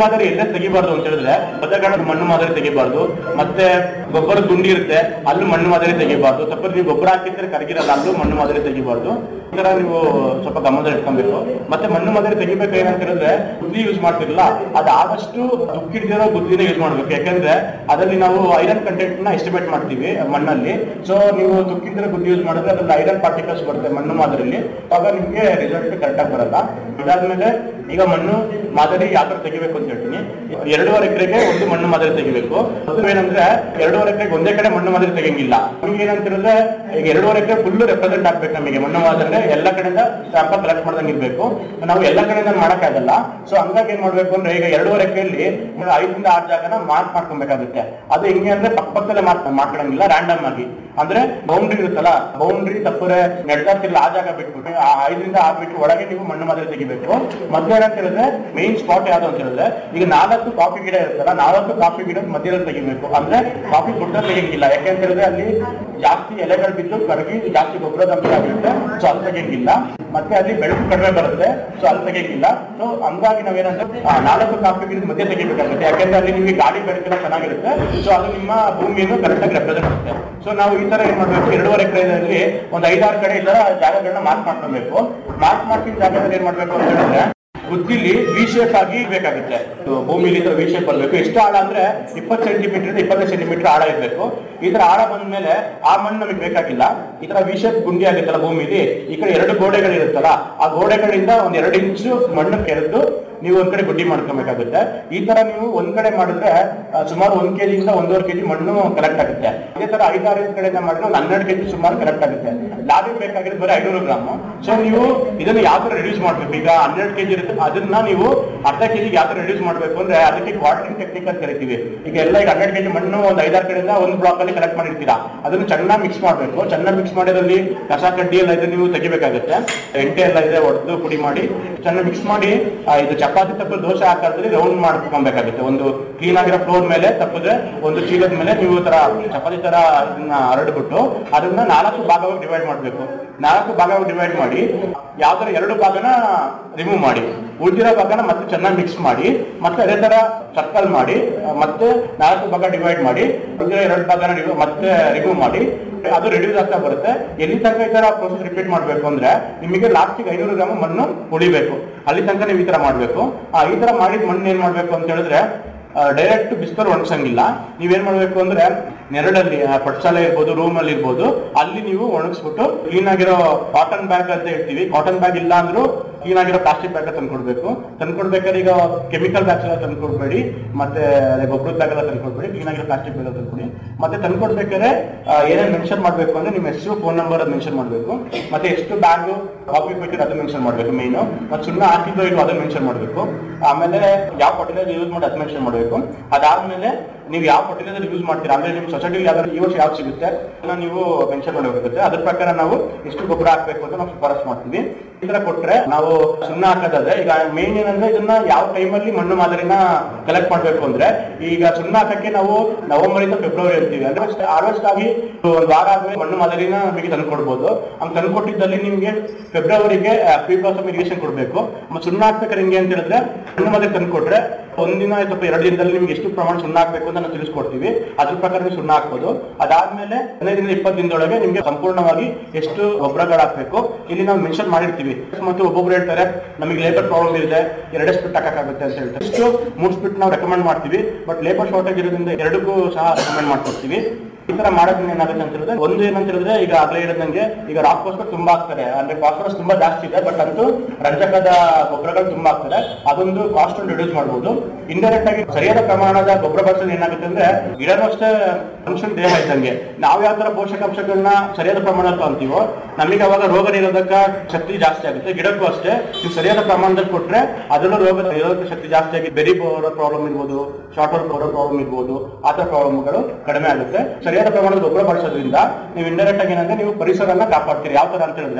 ಮಾದರಿ ಎಲ್ಲೇ ತೆಗಿಬಾರ್ದು ಅಂತ ಹೇಳಿದ್ರೆ ಬದಗಳ ಮಣ್ಣು ಮಾದರಿ ತೆಗಿಬಾರ್ದು ಮತ್ತೆ ಗೊಬ್ಬರ ತುಂಡಿ ಇರುತ್ತೆ ಅಲ್ಲೂ ಮಣ್ಣು ಮಾದರಿ ತೆಗಿಬಾರ್ದು ತಪ್ಪು ನೀವು ಗೊಬ್ಬರ ಹಾಕಿದ್ರೆ ಕರಗಿರಲ್ಲ ಅಲ್ಲೂ ಮಣ್ಣು ಮಾದರಿ ತೆಗಿಬಾರ್ದು ಈ ತರ ನೀವು ಸ್ವಲ್ಪ ಗಮನದಲ್ಲಿ ಇಟ್ಕೊಬೇಕು ಮತ್ತೆ ಮಣ್ಣು ಮಾದರಿ ತೆಗಿಬೇಕು ಏನಂತ ಹೇಳಿದ್ರೆ ಬುದ್ಧಿ ಯೂಸ್ ಮಾಡ್ತಿರಲ್ಲ ಅದು ಆದಷ್ಟು ದುಕ್ಕಿಡ್ದಿರೋ ಬುದ್ಧಿನ ಯೂಸ್ ಮಾಡ್ಬೇಕು ಯಾಕಂದ್ರೆ ಅದರಲ್ಲಿ ನಾವು ಐರನ್ ಕಂಟೆಂಟ್ ನ ಎಸ್ಟಿಮೇಟ್ ಮಾಡ್ತೀವಿ ಮಣ್ಣಲ್ಲಿ ಸೊ ನೀವು ತುಕ್ಕಿದ್ರೆ ಬುದ್ಧಿ ಯೂಸ್ ಮಾಡಿದ್ರೆ ಅದ್ರಲ್ಲಿ ಐರನ್ ಪಾರ್ಟಿಕಲ್ಸ್ ಬರುತ್ತೆ ಮಣ್ಣು ಮಾದರಿಯಲ್ಲಿ ಆಗ ನಿಮ್ಗೆ ರಿಸಲ್ಟ್ ಕರೆಕ್ಟ್ ಆಗಿ ಬರಲ್ಲ ಇದಾದ್ಮೇಲೆ ಈಗ ಮಣ್ಣು ಮಾದರಿ ಯಾವ ತರ ತೆಗಿಬೇಕು ಅಂತ ಹೇಳ್ತೀನಿ ಎರಡೂವರೆ ಎಕರೆಗೆ ಒಂದು ಮಣ್ಣು ಮಾದರಿ ತೆಗಿಬೇಕು ಅದು ಏನಂದ್ರೆ ಎರಡೂವರೆ ಎಕರೆಗೆ ಒಂದೇ ಕಡೆ ಮಣ್ಣು ಮಾದರಿ ತೆಗಿಯಂಗಿಲ್ಲ ನಿಮ್ಗೆ ಏನಂತ ಹೇಳಿದ್ರೆ ಈಗ ಎರಡೂವರೆ ಎಕರೆ ಫುಲ್ ರೆಪ್ರೆಸೆಂಟ್ ಆಗ್ಬೇಕು ನಮಗೆ ಮಣ್ಣು ಮಾದರಿ ಎಲ್ಲ ಕಡೆಯಿಂದ ಸ್ಯಾಂಪಲ್ ಕಲೆಕ್ಟ್ ಮಾಡ್ದಂಗೆ ಇರ್ಬೇಕು ನಾವು ಎಲ್ಲ ಕಡೆಯಿಂದ ಮಾಡಕ್ಕಾಗಲ್ಲ ಸೊ ಹಂಗಾಗಿ ಏನ್ ಮಾಡ್ಬೇಕು ಅಂದ್ರೆ ಈಗ ಎರಡೂವರೆ ಎಕರೆಯಲ್ಲಿ ಐದರಿಂದ ಆರು ಜಾಗನ ಮಾರ್ಕ್ ಮಾಡ್ಕೊಬೇಕಾಗುತ್ತೆ ಅದು ಹೆಂಗೆ ಅಂದ್ರೆ ಪಕ್ಕ ಪಕ್ಕದಲ್ಲೇ ಮಾರ್ಕ್ ಮಾಡ್ಕೊಳಂಗಿಲ್ಲ ರ್ಯಾಂಡಮ್ ಆಗಿ ಅಂದ್ರೆ ಬೌಂಡ್ರಿ ಇರುತ್ತಲ್ಲ ಬೌಂಡ್ರಿ ತಪ್ಪರೆ ನೆಡ್ದಾರ್ತಿಲ್ಲ ಆ ಜಾಗ ಬಿಟ್ಬಿಟ್ಟು ಆ ಐದರಿಂದ ಆರು ಮೀಟರ್ ಒಳಗೆ ನೀವು ಮಣ್ಣು ಮಾದರಿ ತೆಗಿಬೇಕು ಮೊದ್ಲು ಏನಂತ ಹೇಳಿದ್ರೆ ಮೇನ್ ಸ್ಪಾಟ್ ಯಾವ್ದು ಅಂತ ಹೇಳಿದ್ರೆ ಈಗ ನಾಲ್ಕು ಕಾಫಿ ಗಿಡ ಇರುತ್ತಲ್ಲ ನಾಲ್ಕು ಕಾಫಿ ಗಿಡ ಮಧ್ಯದಲ್ಲಿ ತೆಗಿಬೇಕು ಅಂದ್ರೆ ಕಾಫಿ ಗುಡ್ಡ ತೆಗಿಯಂಗಿಲ್ಲ ಯಾಕೆ ಅಂತ ಹೇಳಿದ್ರೆ ಅಲ್ಲಿ ಜಾಸ್ತಿ ಎಲೆಗಳು ಬಿದ್ದು ಕರಗಿ ಜಾಸ್ತಿ ಗೊಬ್ಬರದ ಅಂಶ ಆಗಿರುತ್ತೆ ಸೊ ಅಲ್ಲಿ ತೆಗಿಯಂಗಿಲ್ಲ ಮತ್ತೆ ಅಲ್ಲಿ ಬೆಳಕು ಕಡಿಮೆ ಬರುತ್ತೆ ಸೊ ಅಲ್ಲಿ ತೆಗಿಯಂಗಿಲ್ಲ ಸೊ ಹಂಗಾಗಿ ನಾವೇನಂದ್ರೆ ಆ ನಾಲ್ಕು ಕಾಫಿ ಗಿಡದ ಮಧ್ಯೆ ತೆಗಿಬೇಕಾಗುತ್ತೆ ಯಾಕಂದ್ರೆ ಅಲ್ಲಿ ನಿಮಗೆ ಗಾಳಿ ಬೆಳಕಿನ ಚೆನ್ನಾಗಿರುತ್ತೆ ಸೊ ಅದು ನಿಮ್ಮ ಭೂಮಿಯನ್ನು ಕರೆಕ್ಟ್ ಆಗಿ ರೆಪ್ರೆಸೆಂಟ್ ಮಾಡುತ್ತೆ ಸೊ ನಾವು ಈ ತರ ಏನ್ ಮಾಡ್ಬೇಕು ಎರಡೂವರೆ ಎಕರೆದಲ್ಲಿ ಒಂದು ಐದಾರು ಕಡೆ ಈ ತರ ಜಾಗಗಳನ್ನ ಮಾರ್ಕ್ ಮಾಡ್ಕೊಬೇಕು ಮಾರ್ಕ್ ಮಾಡ್ತಿದ್ದ ಜಾಗದಲ್ಲಿ ಏನ್ ಮಾಡ್ಬೇಕು ಅಂತ ಹೇಳಿದ್ರೆ ಬುದ್ಧಿಲಿ ವಿ ಶೇಪ್ ಆಗಿ ಬೇಕಾಗುತ್ತೆ ಭೂಮಿಲಿ ಈ ತರ ವಿ ಶೇಪ್ ಬರಬೇಕು ಎಷ್ಟು ಆಳ ಅಂದ್ರೆ ಇಪ್ಪತ್ತು ಸೆಂಟಿಮೀಟರ್ ಇಪ್ಪತ್ತೈದು ಸೆಂಟಿಮೀಟರ್ ಆಳ ಇರಬೇಕು ಈ ತರ ಆಳ ಬಂದ್ಮೇಲೆ ಆ ಮಣ್ಣು ನಮಗೆ ಬೇಕಾಗಿಲ್ಲ ಈ ತರ ವಿ ಶೇಪ್ ಗುಂಡಿ ಆಗುತ್ತಲ್ಲ ಭೂಮಿಲಿ ಈ ಕಡೆ ಎರಡು ಗೋಡೆಗಳು ಇರುತ್ತಲ್ಲ ಆ ಗೋಡೆಗಳಿಂದ ಒಂದ್ ಎರಡು ಇಂಚು ಮಣ್ಣು ಕೆರೆದು ನೀವು ಒಂದ್ ಕಡೆ ಗುಡ್ಡಿ ಮಾಡ್ಕೊಬೇಕಾಗುತ್ತೆ ಈ ತರ ನೀವು ಒಂದ್ ಕಡೆ ಮಾಡಿದ್ರೆ ಆ, ಸುಮಾರು ಒಂದ್ ಕೆಜಿಯಿಂದ ಒಂದೂವರೆ ಕೆಜಿ ಮಣ್ಣು ಕಲೆಕ್ಟ್ ಆಗುತ್ತೆ ಇದೇ ತರ ಐದಾರು ಕಡೆಯಿಂದ ಮಾಡಿದ್ರೆ ಒಂದು ಹನ್ನೆರಡು ಕೆಜಿ ಸುಮಾರು ಕಲೆಕ್ಟ್ ಆಗುತ್ತೆ ಲಾಭಿ ಬೇಕಾಗಿರೋದು ಬರೀ ಐನೂರು ಗ್ರಾಮ್ ಸೊ ನೀವು ಇದನ್ನ ಯಾವ ತರ ರಿಡ್ಯೂಸ್ ಮಾಡ್ಬೇಕು ಈಗ ಹನ್ನೆರಡು ಕೆಜಿ ಇರುತ್ತೆ ಅದನ್ನ ನೀವು ಅರ್ಧ ಕೆಜಿಗೆ ಯಾವ ತರ ರಿಡ್ಯೂಸ್ ಮಾಡ್ಬೇಕು ಅಂದ್ರೆ ಅದಕ್ಕೆ ಕ್ವಾರ್ಟರಿಂಗ್ ಟೆಕ್ನಿಕ್ ಅಂತ ಕರಿತೀವಿ ಈಗ ಎಲ್ಲ ಈಗ ಹನ್ನೆರಡು ಕೆಜಿ ಮಣ್ಣು ಒಂದು ಐದಾರು ಕಡೆಯಿಂದ ಒಂದು ಬ್ಲಾಕ್ ಅಲ್ಲಿ ಕಲೆಕ್ಟ್ ಮಾಡಿರ್ತೀರಾ ಅದನ್ನು ಚೆನ್ನಾಗಿ ಮಿಕ್ಸ್ ಮಾಡ್ಬೇಕು ಚೆನ್ನಾಗಿ ಮಿಕ್ಸ್ ಮಾಡಿದ್ರಲ್ಲಿ ಕಸ ಕಡ್ಡಿ ಎಲ್ಲ ಇದೆ ನೀವು ತೆಗಿಬೇಕಾಗುತ್ತೆ ಎಂಟೆ ಎಲ್ಲ ಇದೆ ಒಡೆದು ಪುಡಿ ಮಾಡಿ ಚೆನ್ನಾಗಿ ಮಿಕ್ಸ್ ಮಾಡಿ ಆ, ಇದು ಚಪಾತಿ ತಪ್ಪಲು ದೋಸೆ ಆಕಾರದಲ್ಲಿ ರೌಂಡ್ ಮಾಡ್ಕೊಬೇಕಾಗುತ್ತೆ ಒಂದು ಕ್ಲೀನ್ ಆಗಿರೋ ಫ್ಲೋರ್ ಮೇಲೆ ತಪ್ಪಿದ್ರೆ ಒಂದು ಚೀಲದ ಮೇಲೆ ನೀವು ಈ ತರ ಚಪಾತಿ ತರ ಅದನ್ನ ಹರಡ್ಬಿಟ್ಟು ಅದನ್ನ ನಾಲ್ಕು ಭಾಗವಾಗಿ ಡಿವೈಡ್ ಮಾಡ್ಬೇಕು ನಾಲ್ಕು ಭಾಗವಾಗಿ ಡಿವೈಡ್ ಮಾಡಿ ಯಾವ್ದಾರ ಎರಡು ಭಾಗನ ರಿಮೂವ್ ಮಾಡಿ ಉಳಿದಿರೋ ಭಾಗನ ಮತ್ತೆ ಚೆನ್ನಾಗಿ ಮಿಕ್ಸ್ ಮಾಡಿ ಮತ್ತೆ ಅದೇ ತರ ಸರ್ಕಲ್ ಮಾಡಿ ಆ, ಮತ್ತೆ ನಾಲ್ಕು ಭಾಗ ಡಿವೈಡ್ ಮಾಡಿ ಉಳಿದಿರೋ ಎರಡು ಭಾಗನ remove- ಮತ್ತೆ ರಿಮೂವ್ ಮಾಡಿ ಅದು ರಿಡ್ಯೂಸ್ ಆಗ್ತಾ ಬರುತ್ತೆ ಎಲ್ಲಿ ತನಕ ಈ ತರ ಪ್ರೊಸೆಸ್ ರಿಪೀಟ್ ಮಾಡ್ಬೇಕು ಅಂದ್ರೆ ನಿಮಗೆ ಲಾಸ್ಟಿಗೆ ಐನೂರು ಗ್ರಾಮ್ ಮಣ್ಣು ಉಳಿಬೇಕು ಅಲ್ಲಿ ತನಕ ನೀವು ಈ ತರ ಮಾಡ್ಬೇಕು ಆ ಈ ತರ ಮಾಡಿದ ಮಣ್ಣು ಏನ್ ಮಾಡ್ಬೇಕು ಅಂತ ಹೇಳಿದ್ರೆ ಡೈರೆಕ್ಟ್ ಬಿಸ್ತರ್ ಒಣಗ್ಸಂಗಿಲ್ಲ ನೀವೇನ್ ಮಾಡ್ಬೇಕು ಅಂದ್ರೆ ನೆರಳಲ್ಲಿ ಆ, ಪಟ್ಸಾಲೆ ಇರ್ಬೋದು ರೂಮ್ ಅಲ್ಲಿ ಇರ್ಬೋದು ಅಲ್ಲಿ ನೀವು ಒಣಗಿಸ್ಬಿಟ್ಟು ಕ್ಲೀನ್ ಆಗಿರೋ ಕಾಟನ್ ಬ್ಯಾಗ್ ಅಂತ ಹೇಳ್ತೀವಿ ಕಾಟನ್ ಬ್ಯಾಗ್ ಇಲ್ಲ ಅಂದ್ರೂ ಕ್ಲೀನ್ ಆಗಿರೋ ಪ್ಲಾಸ್ಟಿಕ್ ಬ್ಯಾಗ್ ತಂದ್ಕೊಡ್ಬೇಕು ತಂದ್ಕೊಡ್ಬೇಕಾದ್ರೆ ಈಗ ಕೆಮಿಕಲ್ ಬ್ಯಾಗ್ಸ್ ಎಲ್ಲ ತಂದ್ಕೊಡ್ಬೇಡಿ ಮತ್ತೆ ಅದೇ ಗೊಬ್ಬರದ ಬ್ಯಾಗ್ ಎಲ್ಲ ತಂದ್ಕೊಡ್ಬೇಡಿ ಕ್ಲೀನ್ ಆಗಿರೋ ಪ್ಲಾಸ್ಟಿಕ್ ಬ್ಯಾಗ್ ತಂದ್ಕೊಡಿ ಮತ್ತೆ ತಂದ್ಕೊಡ್ಬೇಕಾದ್ರೆ ಆ, ಏನೇನ್ ಮೆನ್ಷನ್ ಮಾಡ್ಬೇಕು ಅಂದ್ರೆ ನಿಮ್ಮ ಹೆಸರು ಫೋನ್ ನಂಬರ್ ಅದು ಮೆನ್ಷನ್ ಮಾಡ್ಬೇಕು ಮತ್ತೆ ಎಷ್ಟು ಬ್ಯಾಗ್ ಕಾಪಿ ಬೇಕಿದ್ರೆ ಅದು ಮೆನ್ಷನ್ ಮಾಡ್ಬೇಕು ಮೇನು ಮತ್ತೆ ಸುಣ್ಣ ಹಾಕಿದ್ದೋ ಇಲ್ವೋ ಅದನ್ನ ಮೆನ್ಷನ್ ಮಾಡ್ಬೇಕು ಆಮೇಲೆ ಯಾವ ಫರ್ಟಿಲೈಸರ್ ಯೂಸ್ ಮಾಡಿ ಅದು ಮೆನ್ಷನ್ ಮಾಡ್ಬೇಕು ಅದಾದ್ಮೇಲೆ ನೀವು ಯಾವ ಫರ್ಟಿಲೈಸರ್ ಯೂಸ್ ಮಾಡ್ತೀರಾ ಅಂದ್ರೆ ನಿಮ್ಮ ಸೊಸೈಟಿಲಿ ಯಾವ್ದಾದ್ರು ಈ ವರ್ಷ ಯಾವ್ದು ಸಿಗುತ್ತೆ ಅದನ್ನ ನೀವು ಮೆನ್ಷನ್ ಮಾಡಬೇಕಾಗುತ್ತೆ ಅದ್ರ ಪ್ರಕಾರ ನಾವು ಎಷ್ಟು ಗೊಬ್ಬರ ಹಾಕ್ಬೇಕು ಅಂತ ನಾವು ಶಿಫಾರಸ್ ಮಾಡ್ತೀವಿ ಈ ತರ ಕೊಟ್ರೆ ನಾವು ಸುಣ್ಣ ಹಾಕೋದಾದ್ರೆ ಈಗ ಮೇನ್ ಏನಂದ್ರೆ ಇದನ್ನ ಯಾವ ಟೈಮಲ್ಲಿ ಮಣ್ಣು ಮಾದರಿನ ಕಲೆಕ್ಟ್ ಮಾಡ್ಬೇಕು ಅಂದ್ರೆ ಈಗ ಸುಣ್ಣ ಹಾಕಕ್ಕೆ ನಾವು ನವೆಂಬರ್ ಇಂದ ಫೆಬ್ರವರಿ ಇರ್ತೀವಿ ಅಂದ್ರೆ ಹಾರ್ವೆಸ್ಟ್ ಆಗಿ ಒಂದು ವಾರ ಆದ್ಮೇಲೆ ಮಣ್ಣು ಮಾದರಿನ ನಮಗೆ ತಂದು ಕೊಡ್ಬೋದು ಹಂಗ್ ತಂದು ಕೊಟ್ಟಿದ್ದಲ್ಲಿ ನಿಮ್ಗೆ ಫೆಬ್ರವರಿಗೆ ಪ್ರೀ ಬ್ಲಾಸಮ್ ಇರಿಗೇಷನ್ ಕೊಡ್ಬೇಕು ಮತ್ತೆ ಸುಣ್ಣ ಹಾಕ್ಬೇಕಾದ್ರೆ ಹೆಂಗೆ ಅಂತ ಹೇಳಿದ್ರೆ ಮಣ್ಣು ಮಾದರಿ ತಂದು ಕೊಟ್ರೆ ಒಂದಿನ ಸ್ವಲ್ಪ ಎರಡು ದಿನದಲ್ಲಿ ನಿಮ್ಗೆ ಎಷ್ಟು ಪ್ರಮಾಣ ಸುಣ್ಣ ಹಾಕ್ಬೇಕು ಅಂತ ನಾವು ತಿಳಿಸ್ಕೊಡ್ತೀವಿ ಅದ್ರ ಪ್ರಕಾರ ನೀವು ಸುಣ್ಣ ಹಾಕ್ಬೋದು ಅದಾದ್ಮೇಲೆ ಹದಿನೈದರಿಂದ ಇಪ್ಪತ್ತು ದಿನದೊಳಗೆ ನಿಮ್ಗೆ ಸಂಪೂರ್ಣವಾಗಿ ಎಷ್ಟು ಗೊಬ್ಬರಗಳು ಹಾಕ್ಬೇಕು ಇಲ್ಲಿ ನಾವು ಮೆನ್ಷನ್ ಮಾಡಿರ್ತೀವಿ ಮತ್ತು ಒಬ್ಬೊಬ್ರು ಹೇಳ್ತಾರೆ ನಮಗೆ ಲೇಬರ್ ಪ್ರಾಬ್ಲಮ್ ಇದೆ ಎರಡೇ ಸ್ಪಿಟ್ ಹಾಕಕ್ಕಾಗುತ್ತೆ ಅಂತ ಹೇಳ್ತಾರೆ ಇಷ್ಟು ಮೂರು ಸ್ಪಿಟ್ ನಾವು ರೆಕಮೆಂಡ್ ಮಾಡ್ತೀವಿ ಬಟ್ ಲೇಬರ್ ಶಾರ್ಟೇಜ್ ಇರೋದ್ರಿಂದ ಎರಡಕ್ಕೂ ಸಹ ರೆಕಮೆಂಡ್ ಮಾಡ್ಕೊಡ್ತೀವಿ ಈ ತರ ಮಾಡೋದ್ರಿಂದ ಏನಾಗುತ್ತೆ ಅಂತ ಹೇಳಿದ್ರೆ ಒಂದು ಏನಂತ ಹೇಳಿದ್ರೆ ಈಗ ಆಗ್ಲೇ ಹೇಳಿದಂಗೆ ಈಗ ರಾಕ್ ಫಾಸ್ಫೇಟ್ ತುಂಬಾ ಹಾಕ್ತಾರೆ ಅಂದ್ರೆ ಫಾಸ್ಫರಸ್ ತುಂಬಾ ಜಾಸ್ತಿ ಇದೆ ಬಟ್ ಅಂತೂ ರಂಜಕದ ಗೊಬ್ಬರಗಳು ತುಂಬಾ ಹಾಕ್ತಾರೆ ಅದೊಂದು ಕಾಸ್ಟ್ ರಿಡ್ಯೂಸ್ ಮಾಡ್ಬೋದು ಇಂಡೈರೆಕ್ಟ್ ಆಗಿ ಸರಿಯಾದ ಪ್ರಮಾಣದ ಗೊಬ್ಬರ ಬಳಸೋದು ಏನಾಗುತ್ತೆ ಅಂದ್ರೆ ಗಿಡನೂ ಅಷ್ಟೇ ಮನುಷ್ಯನ ದೇಹ ಇದ್ದಂಗೆ ನಾವು ಯಾವ ತರ ಪೋಷಕಾಂಶಗಳನ್ನ ಸರಿಯಾದ ಪ್ರಮಾಣದಲ್ಲಿ ಅಂತೀವೋ ನಮಗೆ ಅವಾಗ ರೋಗ ನಿರೋಧಕ ಶಕ್ತಿ ಜಾಸ್ತಿ ಆಗುತ್ತೆ ಗಿಡಕ್ಕೂ ಅಷ್ಟೇ ನೀವು ಸರಿಯಾದ ಪ್ರಮಾಣದಲ್ಲಿ ಕೊಟ್ರೆ ಅದರಲ್ಲೂ ರೋಗ ನಿರೋಧಕ ಶಕ್ತಿ ಜಾಸ್ತಿ ಆಗಿ ಬೆರಿ ಬರೋ ಪ್ರಾಬ್ಲಮ್ ಇರ್ಬೋದು ಶಾರ್ಟ್ ಬರೋ ಪ್ರಾಬ್ಲಮ್ ಇರ್ಬೋದು ಆ ತರ ಪ್ರಾಬ್ಲಮ್ಗಳು ಕಡಿಮೆ ಆಗುತ್ತೆ ಸರಿಯಾದ ಪ್ರಮಾಣದ ಗೊಬ್ಬರ ಬಳಸೋದ್ರಿಂದ ನೀವು ಇಂಡೈರೆಕ್ಟ್ ಆಗಿ ಏನಂದ್ರೆ ನೀವು ಪರಿಸರನ ಕಾಪಾಡ್ತೀರಿ ಯಾವ ತರ ಅಂತ ಹೇಳಿದ್ರೆ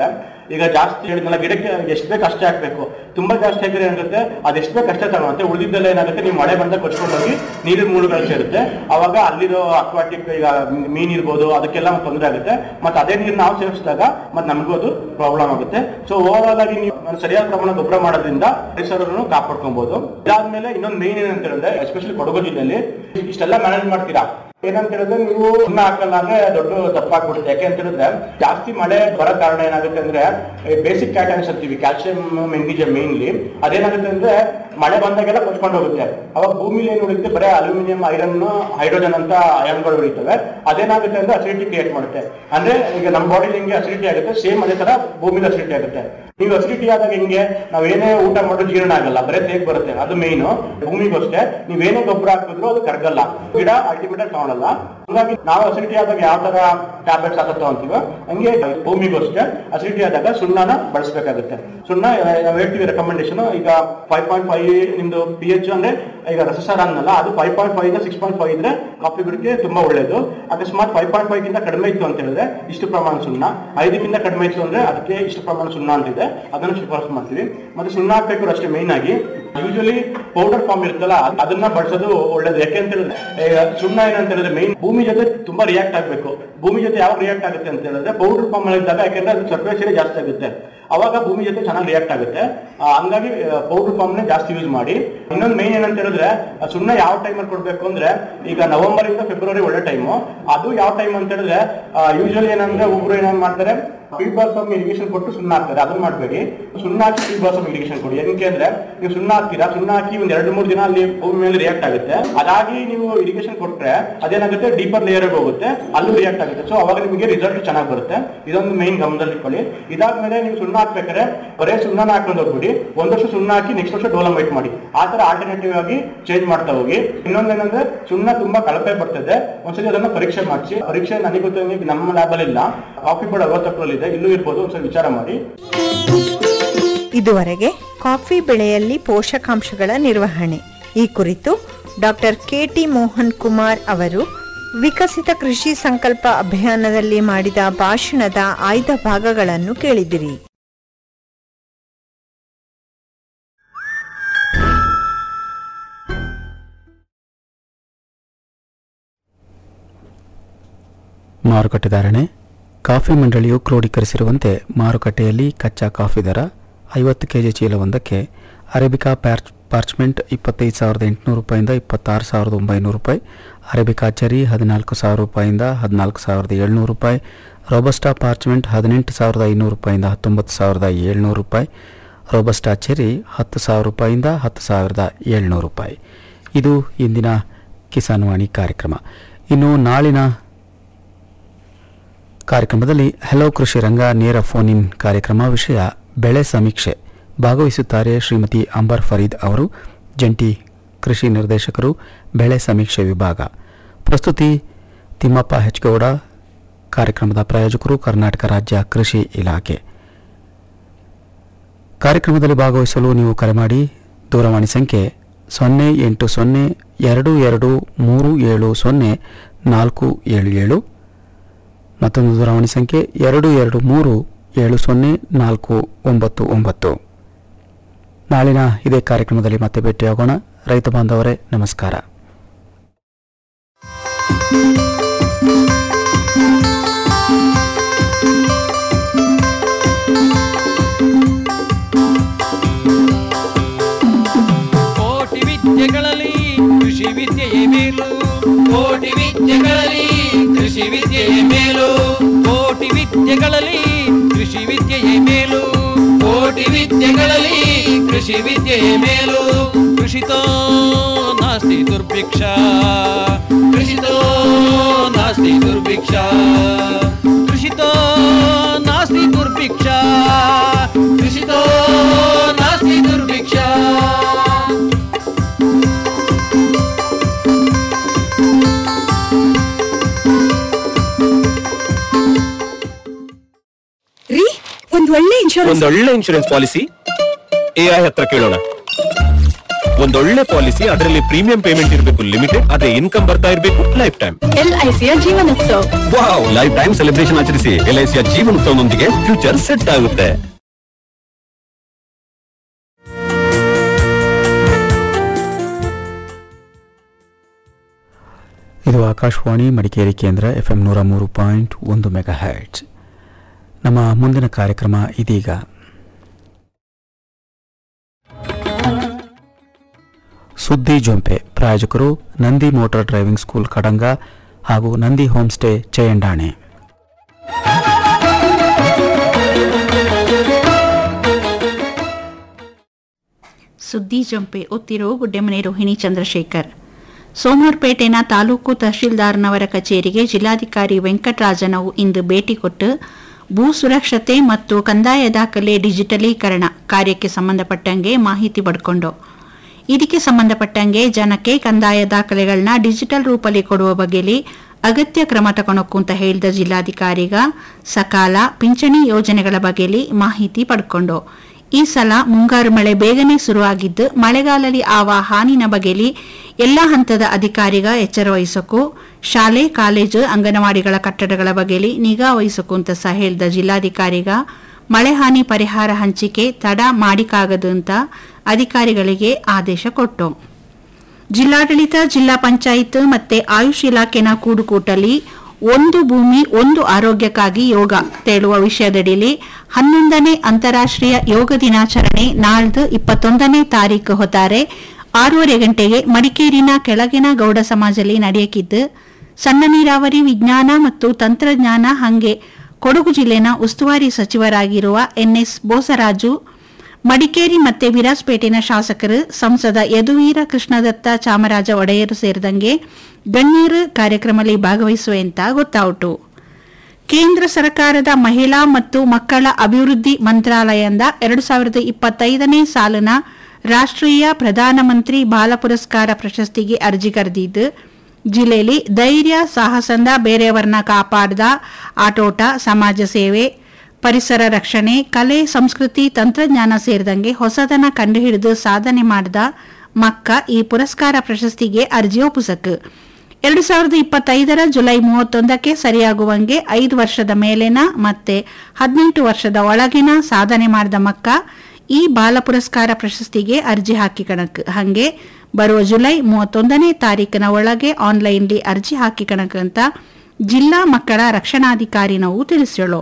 ಈಗ ಜಾಸ್ತಿ ಹೇಳಿದ್ನಲ್ಲ ಗಿಡಕ್ಕೆ ಎಷ್ಟು ಬೇಕು ಅಷ್ಟೇ ಹಾಕ್ಬೇಕು ತುಂಬಾ ಜಾಸ್ತಿ ಹಾಕಿದ್ರೆ ಏನಾಗುತ್ತೆ ಅದು ಎಷ್ಟು ಬೇಕು ಅಷ್ಟೇ ತಗೊಳುತ್ತೆ ಉಳಿದಿದ್ದೆಲ್ಲ ಏನಾಗುತ್ತೆ ನೀವು ಮಳೆ ಬಂದಾಗ ಕೊಚ್ಕೊಂಡು ಹೋಗಿ ನೀರಿನ ಮೂಲಗಳು ಸೇರುತ್ತೆ ಅವಾಗ ಅಲ್ಲಿರೋ ಅಕ್ವಾಟಿಕ್ ಈಗ ಮೀನ್ ಇರ್ಬೋದು ಅದಕ್ಕೆಲ್ಲ ತೊಂದರೆ ಆಗುತ್ತೆ ಮತ್ತೆ ಅದೇ ನೀರು ನಾವು ಸೇವಿಸಿದಾಗ ಮತ್ತೆ ನಮಗೂ ಅದು ಪ್ರಾಬ್ಲಮ್ ಆಗುತ್ತೆ ಸೊ ಓವರ್ ಆಲ್ ಆಗಿ ನೀವು ಒಂದು ಸರಿಯಾದ ಪ್ರಮಾಣ ಗೊಬ್ಬರ ಮಾಡೋದ್ರಿಂದ ಪರಿಸರವನ್ನು ಕಾಪಾಡ್ಕೊಬಹುದು ಇದಾದ್ಮೇಲೆ ಇನ್ನೊಂದು ಮೇನ್ ಏನಂತ ಹೇಳಿದ್ರೆ ಎಸ್ಪೆಷಲಿ ಕೊಡಗು ಜಿಲ್ಲೆಯಲ್ಲಿ ಇಷ್ಟೆಲ್ಲ ಮ್ಯಾನೇಜ್ ಮಾಡ್ತೀರಾ ಏನಂತ ಹೇಳಿದ್ರೆ ನೀವು ಸುಣ್ಣ ಹಾಕಲ್ಲ ಅಂದ್ರೆ ದೊಡ್ಡ ತಪ್ಪಾಗ್ಬಿಡುತ್ತೆ ಯಾಕೆ ಅಂತ ಹೇಳಿದ್ರೆ ಜಾಸ್ತಿ ಮಳೆ ಬರೋ ಕಾರಣ ಏನಾಗುತ್ತೆ ಅಂದ್ರೆ ಬೇಸಿಕ್ ಕ್ಯಾಟನ್ಸ್ ಅಂತೀವಿ ಕ್ಯಾಲ್ಸಿಯಂ ಮೆಗ್ನೀಷಿಯಂ ಮೇನ್ಲಿ ಅದೇನಾಗುತ್ತೆ ಅಂದ್ರೆ ಮಳೆ ಬಂದಾಗೆಲ್ಲ ಕೊಚ್ಕೊಂಡು ಹೋಗುತ್ತೆ ಅವಾಗ ಭೂಮಿಲಿ ಏನು ಉಳಿಯುತ್ತೆ ಬರೀ ಅಲ್ಯೂಮಿನಿಯಂ ಐರನ್ ಹೈಡ್ರೋಜನ್ ಅಂತ ಅಯಾನ್ಗಳು ಉಳಿತವೆ ಅದೇನಾಗುತ್ತೆ ಅಂದ್ರೆ ಅಸಿಡಿಟಿ ಕ್ರಿಯೇಟ್ ಮಾಡುತ್ತೆ ಅಂದ್ರೆ ಈಗ ನಮ್ಮ ಬಾಡಿ ಹೆಂಗೆ ಅಸಿಡಿಟಿ ಆಗುತ್ತೆ ಸೇಮ್ ಅದೇ ತರ ಭೂಮಿಲಿ ಅಸಿಡಿಟಿ ಆಗುತ್ತೆ ನೀವು ಅಸಿಡಿಟಿ ಆದಾಗ ಹೆಂಗೆ ನಾವ್ ಏನೇ ಊಟ ಮಾಡೋ ಜೀರ್ಣ ಆಗಲ್ಲ ಬರೀ ತೇಗ್ ಬರುತ್ತೆ ಅದು ಮೇನ್ ಭೂಮಿಗೂ ಅಷ್ಟೇ ನೀವೇನೇ ಗೊಬ್ಬರ ಹಾಕಿದ್ರು ಅದು ಕರಗಲ್ಲ ಗಿಡ ಅಲ್ಟಿಮೇಟ್ ಆಗಿ ತಗೊಳಲ್ಲ ಹಂಗಾಗಿ ನಾವು ಅಸಿಡಿಟಿ ಆದಾಗ ಯಾವ ತರ ಟ್ಯಾಬ್ಲೆಟ್ಸ್ ಹಾಕತ್ತೋ ಅಂತೀವೋ ಹಂಗೆ ಭೂಮಿಗೂ ಅಷ್ಟೇ ಅಸಿಡಿಟಿ ಆದಾಗ ಸುಣ್ಣನ ಬಳಸಬೇಕಾಗುತ್ತೆ ಸುಣ್ಣ ನಾವು ಹೇಳ್ತೀವಿ ರೆಕಮೆಂಡೇಶನ್ ಈಗ ಫೈವ್ ಪಾಯಿಂಟ್ ಫೈವ್ ನಿಮ್ದು ಪಿ ಎಚ್ ಅಂದ್ರೆ ಈಗ ರಸಸಾರ ಅನ್ನಲ್ಲ ಅದು ಫೈವ್ ಪಾಯಿಂಟ್ ಫೈವ್ ಇಂದ ಸಿಕ್ಸ್ ಪಾಯಿಂಟ್ ಫೈವ್ ಇದ್ರೆ ಕಾಫಿ ಗಿಡಕ್ಕೆ ತುಂಬಾ ಒಳ್ಳೇದು ಅಕಸ್ಮಾತ್ ಫೈವ್ ಪಾಯಿಂಟ್ ಫೈವ್ ಗಿಂತ ಕಡಿಮೆ ಇತ್ತು ಅಂತ ಹೇಳಿದ್ರೆ ಇಷ್ಟು ಪ್ರಮಾಣ ಸುಣ್ಣ ಐದಕ್ಕಿಂತ ಕಡಿಮೆ ಇತ್ತು ಅಂದ್ರೆ ಅದಕ್ಕೆ ಇಷ್ಟು ಪ್ರಮಾಣ ಸುಣ್ಣ ಅಂತಿದೆ ಅದನ್ನು ಶಿಫಾರಸು ಮಾಡ್ತೀವಿ ಮತ್ತೆ ಸುಣ್ಣ ಹಾಕ್ಬೇಕು ಅಷ್ಟೇ ಮೇನ್ ಆಗಿ ಯೂಶಲಿ ಪೌಡರ್ ಫಾರ್ಮ್ ಇರುತ್ತಲ್ಲ ಅದ್- ಅದನ್ನ ಬಳಸೋದು ಒಳ್ಳೇದು ಯಾಕೆ ಅಂತ ಹೇಳಿದ್ರೆ ಈಗ ಸುಣ್ಣ ಏನಂತ ಹೇಳಿದ್ರೆ ಮೇನ್ ಭೂಮಿ ಜೊತೆ ತುಂಬಾ ರಿಯಾಕ್ಟ್ ಆಗ್ಬೇಕು ಭೂಮಿ ಜೊತೆ ಯಾವಾಗ ರಿಯಾಕ್ಟ್ ಆಗುತ್ತೆ ಅಂತ ಹೇಳಿದ್ರೆ ಪೌಡರ್ ಫಾರ್ಮ್ ಇದ್ದಾಗ ಯಾಕೆಂದ್ರೆ ಅದು ಸರ್ಫೇಸ್ ಏರಿಯಾ ಜಾಸ್ತಿ ಆಗುತ್ತೆ ಅವಾಗ ಭೂಮಿ ಜೊತೆ ಚೆನ್ನಾಗಿ ರಿಯಾಕ್ಟ್ ಆಗುತ್ತೆ ಆ, ಹಂಗಾಗಿ ಪೌಡರ್ ಫಾರ್ಮ್ ನೇ ಜಾಸ್ತಿ ಯೂಸ್ ಮಾಡಿ ಇನ್ನೊಂದು ಮೇನ್ ಏನಂತ ಹೇಳಿದ್ರೆ ಆ ಸುಣ್ಣ ಯಾವ ಟೈಮಲ್ಲಿ ಕೊಡ್ಬೇಕು ಅಂದ್ರೆ ಈಗ ನವೆಂಬರ್ ಇಂದ ಫೆಬ್ರವರಿ ಒಳ್ಳೆ ಟೈಮು ಅದು ಯಾವ ಟೈಮ್ ಅಂತ ಹೇಳಿದ್ರೆ ಯೂಶಲಿ ಏನಂದ್ರೆ ಒಬ್ರು ಏನೇನ್ ಮಾಡ್ತಾರೆ ಫೀಡ್ ಬಾಲ್ಸಮ್ ಇರಿಗೇಷನ್ ಕೊಟ್ಟು ಸುಣ್ಣ ಹಾಕ್ತಾರೆ ಅದನ್ನ ಮಾಡಬೇಡಿ ಸುಣ್ಣ ಹಾಕಿ ಫೀಡ್ ಬಾಲ್ಸಮ್ ಇರಿಗೇಷನ್ ಕೊಡಿ ಏನಕ್ಕೆ ಅಂದ್ರೆ ನೀವು ಸುಣ್ಣ ಹಾಕ್ತೀರಾ ಸುಣ್ಣ ಹಾಕಿ ಒಂದ್ ಎರಡು ಮೂರು ದಿನ ಅಲ್ಲಿ ಭೂಮಿ ಮೇಲೆ ರಿಯಾಕ್ಟ್ ಆಗುತ್ತೆ ಅದಾಗಿ ನೀವು ಇರಿಗೇಷನ್ ಕೊಟ್ರೆ ಅದೇನಾಗುತ್ತೆ ಡೀಪರ್ ಲೇಯರ್ ಹೋಗುತ್ತೆ ಅಲ್ಲೂ ರಿಯಾಕ್ಟ್ ಆಗುತ್ತೆ ಸೊ ಅವಾಗ ನಿಮಗೆ ರಿಸಲ್ಟ್ ಚೆನ್ನಾಗಿ ಬರುತ್ತೆ ಇದೊಂದು ಮೈನ್ ಗಮನದಲ್ಲಿ ಇಟ್ಕೊಳ್ಳಿ ಇದಾದ್ಮೇಲೆ ನೀವು ಸುಣ್ಣ ಹಾಕ್ಬೇಕಾದ್ರೆ ಬರೇ ಸುಣ್ಣನ ಹಾಕೊಂಡು ಹೋಗ್ಬಿಡಿ ಒಂದ್ ವರ್ಷ ಸುಣ್ಣ ಹಾಕಿ ನೆಕ್ಸ್ಟ್ ವರ್ಷ ಡೋಲಮೈಟ್ ಮಾಡಿ ಆ ತರ ಆಲ್ಟರ್ನೇಟಿವ್ ಆಗಿ ಚೇಂಜ್ ಮಾಡ್ತಾ ಹೋಗಿ ಇನ್ನೊಂದೇನಂದ್ರೆ ಸುಣ್ಣ ತುಂಬಾ ಕಳಪೆ ಬರ್ತದೆ ಒಂದ್ಸಲಿ ಅದನ್ನ ಪರೀಕ್ಷೆ ಮಾಡಿಸಿ ಪರೀಕ್ಷೆ ನನಗೆ ಗೊತ್ತಿಲ್ಲ ನಮ್ಮ ಲ್ಯಾಬ್ ಅಲ್ಲಿ ಇಲ್ಲ ಕಾಫಿ ಬೋರ್ಡ್ ಅರವತ್ತಕ್ಕರಲ್ಲಿ ಇದೆ ಇಲ್ಲೂ ಇರ್ಬೋದು ಒಂದ್ಸಲ ವಿಚಾರ ಮಾಡಿ ಇದುವರೆಗೆ ಕಾಫಿ ಬೆಳೆಯಲ್ಲಿ ಪೋಷಕಾಂಶಗಳ ನಿರ್ವಹಣೆ ಈ ಕುರಿತು ಡಾಕ್ಟರ್ ಕೆಟಿ ಮೋಹನ್ ಕುಮಾರ್ ಅವರು ವಿಕಸಿತ ಕೃಷಿ ಸಂಕಲ್ಪ ಅಭಿಯಾನದಲ್ಲಿ ಮಾಡಿದ ಭಾಷಣದ ಆಯ್ದ ಭಾಗಗಳನ್ನು ಕೇಳಿದಿರಿ ಮಾರುಕಟ್ಟೆ ಧಾರಣೆ ಕಾಫಿ ಮಂಡಳಿಯು ಕ್ರೋಢೀಕರಿಸಿರುವಂತೆ ಮಾರುಕಟ್ಟೆಯಲ್ಲಿ ಕಚ್ಚಾ ಕಾಫಿ ದರ ಐವತ್ತು ಕೆಜಿ ಚೀಲವೊಂದಕ್ಕೆ ಅರೇಬಿಕಾ ಪ್ಯಾರ್ಚ್ ಪಾರ್ಚ್ಮೆಂಟ್ ಇಪ್ಪತ್ತೈದು ಸಾವಿರದ ಎಂಟುನೂರು ರೂಪಾಯಿಂದ ಇಪ್ಪತ್ತಾರು ಸಾವಿರದ ಒಂಬೈನೂರು ರೂಪಾಯಿ ಅರೇಬಿಕಾ ಚೆರಿ ಹದಿನಾಲ್ಕು ಸಾವಿರ ರೂಪಾಯಿಂದ ಹದಿನಾಲ್ಕು ಸಾವಿರದ ಏಳ್ನೂರು ರೂಪಾಯಿ ರೋಬಸ್ಟಾ ಪಾರ್ಚ್ಮೆಂಟ್ ಹದಿನೆಂಟು ಸಾವಿರದ ಐನೂರು ರೂಪಾಯಿಂದ ಹತ್ತೊಂಬತ್ತು ಸಾವಿರದ ಏಳ್ನೂರು ರೂಪಾಯಿ ರೋಬಸ್ಟಾ ಚೆರಿ ಹತ್ತು ಸಾವಿರ ರೂಪಾಯಿಂದ ಹತ್ತು ಸಾವಿರದ ಏಳ್ನೂರು ರೂಪಾಯಿ ಇದು ಇಂದಿನ ಕಿಸಾನ್ ವಾಣಿ ಕಾರ್ಯಕ್ರಮ ಇನ್ನು ನಾಳಿನ ಕಾರ್ಯಕ್ರಮದಲ್ಲಿ ಹಲೋ ಕೃಷಿ ರಂಗ ನೇರ ಫೋನ್ ಇನ್ ಕಾರ್ಯಕ್ರಮ ವಿಷಯ ಬೆಳೆ ಸಮೀಕ್ಷೆ ಭಾಗವಹಿಸುತ್ತಾರೆ ಶ್ರೀಮತಿ ಅಂಬರ್ ಫರೀದ್ ಅವರು ಜಂಟಿ ಕೃಷಿ ನಿರ್ದೇಶಕರು ಬೆಳೆ ಸಮೀಕ್ಷೆ ವಿಭಾಗ ಪ್ರಸ್ತುತಿ ತಿಮ್ಮಪ್ಪ ಹೆಚ್ಗೌಡ ಕಾರ್ಯಕ್ರಮದ ಪ್ರಾಯೋಜಕರು ಕರ್ನಾಟಕ ರಾಜ್ಯ ಕೃಷಿ ಇಲಾಖೆ ಕಾರ್ಯಕ್ರಮದಲ್ಲಿ ಭಾಗವಹಿಸಲು ನೀವು ಕರೆ ಮಾಡಿ ದೂರವಾಣಿ ಸಂಖ್ಯೆ ಸೊನ್ನೆ ಎಂಟು ಸೊನ್ನೆ ಎರಡು ಎರಡು ಮೂರು ಏಳು ಸೊನ್ನೆ ನಾಲ್ಕು ಏಳು ಏಳು ಮತ್ತೊಂದು ದೂರವಾಣಿ ಸಂಖ್ಯೆ ಎರಡು ಎರಡು ಮೂರು ಏಳು ಸೊನ್ನೆ ನಾಲ್ಕು ಒಂಬತ್ತು ಒಂಬತ್ತು ನಾಳಿನ ಇದೇ ಕಾರ್ಯಕ್ರಮದಲ್ಲಿ ಮತ್ತೆ ಭೇಟಿಯಾಗೋಣ ರೈತ ಬಾಂಧವರೇ ನಮಸ್ಕಾರ ಕೋಟಿ ವಿದ್ಯೆಗಳಲ್ಲಿ ಕೃಷಿ ವಿದ್ಯೆಯೇ ಮೇಲು ಕೋಟಿ ವಿದ್ಯೆಗಳಲ್ಲಿ ಕೃಷಿ ವಿದ್ಯೆಯೇ ಮೇಲು ಕೋಟಿ ವಿದ್ಯೆಗಳಲ್ಲಿ ಕೃಷಿ ವಿದ್ಯೆಯೇ ಮೇಲು ಕೋಟಿ ವಿದ್ಯೆಗಳಲ್ಲಿ ಕೃಷಿ ವಿದ್ಯೆಯೇ ಮೇಲು ಕೃಷಿತೋ ನಾಸ್ತಿ ದುರ್ಭಿಕ್ಷ ಕೃಷಿತೋ ನಾಸ್ತಿ ದುರ್ಭಿಕ್ಷ ಕೃಷಿತೋ ನಾಸ್ತಿ ದುರ್ಭಿಕ್ಷ ಕೃಷಿತೋ ನಾಸ್ತಿ ದುರ್ಭಿಕ್ಷ ರೀ ಒಂದ್ ಒಳ್ಳೆ ಇನ್ಶೂರೆನ್ಸ್ ಒಂದೊಳ್ಳೆ ಇನ್ಶೂರೆನ್ಸ್ ಪಾಲಿಸಿ ಎ ಐ ಹತ್ರ ಕೇಳೋಣ ಒಂದೊಳ್ಳೆ ಪಾಲಿಸಿ ಅದರಲ್ಲಿ ಪ್ರೀಮಿಯಂ ಪೇಮೆಂಟ್ ಇರಬೇಕು ಲಿಮಿಟೆಡ್ ಅದೇ ಇನ್ಕಮ್ ಬರ್ತಾ ಇರಬೇಕು ಲೈಫ್ ಟೈಮ್ ಎಲ್ಐಸಿಯ Jeevanotsava wow life time celebration ಆಚರಿಸಿ ಎಲ್ಐಸಿಯ ಜೀವನೋತ್ಸವದೊಂದಿಗೆ ಫ್ಯೂಚರ್ ಸೆಟ್ ಆಗುತ್ತೆ ಇದು ಆಕಾಶವಾಣಿ ಮಡಿಕೇರಿ ಕೇಂದ್ರ ಎಫ್ ಎಂ ನೂರ ಮೂರು ಪಾಯಿಂಟ್ ಒಂದು ಮೆಗಾ ಹ್ಯಾಟ್ಸ್ ನಮ್ಮ ಮುಂದಿನ ಕಾರ್ಯಕ್ರಮ ಇದೀಗ ಸುದ್ದಿ ಜೊಂಪೆ ಪ್ರಾಯೋಜಕರು Nandi motor driving school Kadanga ಹಾಗೂ ನಂದಿ ಹೋಮ್ ಸ್ಟೇ ಚಯಂಡಾಣೆ ಸುದ್ದಿ ಜಂಪೆ ಒತ್ತಿರೋ ಗುಡ್ಡೆಮನೆ ರೋಹಿಣಿ ಚಂದ್ರಶೇಖರ್ ಸೋಮವಾರಪೇಟೆನ ತಾಲೂಕು ತಹಶೀಲ್ದಾರ್ನವರ ಕಚೇರಿಗೆ ಜಿಲ್ಲಾಧಿಕಾರಿ ವೆಂಕಟರಾಜನವು ಇಂದು ಭೇಟಿ ಕೊಟ್ಟು ಭೂ ಸುರಕ್ಷತೆ ಮತ್ತು ಕಂದಾಯ ದಾಖಲೆ ಡಿಜಿಟಲೀಕರಣ ಕಾರ್ಯಕ್ಕೆ ಸಂಬಂಧಪಟ್ಟಂಗೆ ಮಾಹಿತಿ ಪಡ್ಕೊಂಡು ಇದಕ್ಕೆ ಸಂಬಂಧಪಟ್ಟಂಗೆ ಜನಕ್ಕೆ ಕಂದಾಯ ದಾಖಲೆಗಳನ್ನ ಡಿಜಿಟಲ್ ರೂಪಲ್ಲಿ ಕೊಡುವ ಬಗೆಯಲ್ಲಿ ಅಗತ್ಯ ಕ್ರಮ ತಗೊಳಕ್ಕು ಅಂತ ಹೇಳಿದ ಜಿಲ್ಲಾಧಿಕಾರಿಗ ಸಕಾಲ ಪಿಂಚಣಿ ಯೋಜನೆಗಳ ಬಗೆಯಲ್ಲಿ ಮಾಹಿತಿ ಪಡ್ಕೊಂಡು ಈ ಸಲ ಮುಂಗಾರು ಮಳೆ ಬೇಗನೆ ಶುರುವಾಗಿದ್ದು ಮಳೆಗಾಲದಲ್ಲಿ ಆವ ಹಾನಿನ ಬಗೆಯಲ್ಲಿ ಎಲ್ಲ ಹಂತದ ಅಧಿಕಾರಿಗ ಎಚ್ಚರ ವಹಿಸಕ್ಕೂ ಶಾಲೆ ಕಾಲೇಜು ಅಂಗನವಾಡಿಗಳ ಕಟ್ಟಡಗಳ ಬಗೆಯಲ್ಲಿ ನಿಗಾ ವಹಿಸಕ್ಕೂ ಅಂತ ಸಹ ಹೇಳಿದ ಜಿಲ್ಲಾಧಿಕಾರಿಗ ಮಳೆ ಹಾನಿ ಪರಿಹಾರ ಹಂಚಿಕೆ ತಡ ಮಾಡಿಕಾಗದು ಅಂತ ಅಧಿಕಾರಿಗಳಿಗೆ ಆದೇಶ ಕೊಟ್ಟು ಜಿಲ್ಲಾಡಳಿತ ಜಿಲ್ಲಾ ಪಂಚಾಯತ್ ಮತ್ತೆ ಆಯುಷ್ ಇಲಾಖೆನ ಕೂಡುಕೂಟಲ್ಲಿ ಒಂದು ಭೂಮಿ ಒಂದು ಆರೋಗ್ಯಕ್ಕಾಗಿ ಯೋಗ ತೇಳುವ ವಿಷಯದಡಿಯಲ್ಲಿ ಹನ್ನೊಂದನೇ ಅಂತಾರಾಷ್ಟ್ರೀಯ ಯೋಗ ದಿನಾಚರಣೆ ನಾಳ್ದು ಇಪ್ಪತ್ತೊಂದನೇ ತಾರೀಕು ಹೊತ್ತಾರೆ ಆರೂವರೆ ಗಂಟೆಗೆ ಮಡಿಕೇರಿನ ಕೆಳಗಿನ ಗೌಡ ಸಮಾಜದಲ್ಲಿ ನಡೆಯಕಿದ್ದು ಸಣ್ಣ ನೀರಾವರಿ ವಿಜ್ಞಾನ ಮತ್ತು ತಂತ್ರಜ್ಞಾನ ಹಂಗೆ ಕೊಡಗು ಜಿಲ್ಲೆನ ಉಸ್ತುವಾರಿ ಸಚಿವರಾಗಿರುವ ಎನ್ಎಸ್ ಬೋಸರಾಜು ಮಡಿಕೇರಿ ಮತ್ತೆ ವಿರಾಜಪೇಟೆನ ಶಾಸಕರು ಸಂಸದ ಯದುವೀರ ಕೃಷ್ಣದತ್ತ ಚಾಮರಾಜ ಒಡೆಯರು ಸೇರಿದಂಗೆ ಗಣ್ಯರು ಕಾರ್ಯಕ್ರಮದಲ್ಲಿ ಭಾಗವಹಿಸುವೆ ಅಂತ ಗೊತ್ತಾಯಿತು ಕೇಂದ್ರ ಸರ್ಕಾರದ ಮಹಿಳಾ ಮತ್ತು ಮಕ್ಕಳ ಅಭಿವೃದ್ಧಿ ಮಂತ್ರಾಲಯದಿಂದ ಎರಡು ಸಾವಿರದ ಇಪ್ಪತ್ತೈದನೇ ಸಾಲಿನ ರಾಷ್ಟ್ರೀಯ ಪ್ರಧಾನಮಂತ್ರಿ ಬಾಲ ಪುರಸ್ಕಾರ ಪ್ರಶಸ್ತಿಗೆ ಅರ್ಜಿ ಕರೆದಿದ್ದು ಜಿಲ್ಲೆಯಲ್ಲಿ ಧೈರ್ಯ ಸಾಹಸಂದ ಬೇರೆಯವರನ್ನ ಕಾಪಾಡ್ದ ಆಟೋಟ ಸಮಾಜ ಸೇವೆ ಪರಿಸರ ರಕ್ಷಣೆ ಕಲೆ ಸಂಸ್ಕೃತಿ ತಂತ್ರಜ್ಞಾನ ಸೇರಿದಂಗೆ ಹೊಸದನ ಕಂಡುಹಿಡಿದು ಸಾಧನೆ ಮಾಡಿದ ಮಕ್ಕ ಈ ಪುರಸ್ಕಾರ ಪ್ರಶಸ್ತಿಗೆ ಅರ್ಜಿ ಒಪ್ಪುಸಕ್ ಎರಡು ಸಾವಿರದ ಇಪ್ಪತ್ತೈದರ ಜುಲೈ ಮೂವತ್ತೊಂದಕ್ಕೆ ಸರಿಯಾಗುವಂಗೆ ಐದು ವರ್ಷದ ಮೇಲಿನ ಮತ್ತೆ ಹದಿನೆಂಟು ವರ್ಷದ ಒಳಗಿನ ಸಾಧನೆ ಮಾಡಿದ ಮಕ್ಕ ಈ ಬಾಲ ಪುರಸ್ಕಾರ ಪ್ರಶಸ್ತಿಗೆ ಅರ್ಜಿ ಹಾಕಿ ಕಣಕ್ ಹಂಗೆ ಬರುವ ಜುಲೈ ಮೂವತ್ತೊಂದನೇ ತಾರೀಕಿನ ಒಳಗೆ ಆನ್ಲೈನ್ಲಿ ಅರ್ಜಿ ಹಾಕಿ ಕಣಕ್ ಅಂತ ಜಿಲ್ಲಾ ಮಕ್ಕಳ ರಕ್ಷಣಾಧಿಕಾರಿ ನಾವು ತಿಳಿಸೋಳು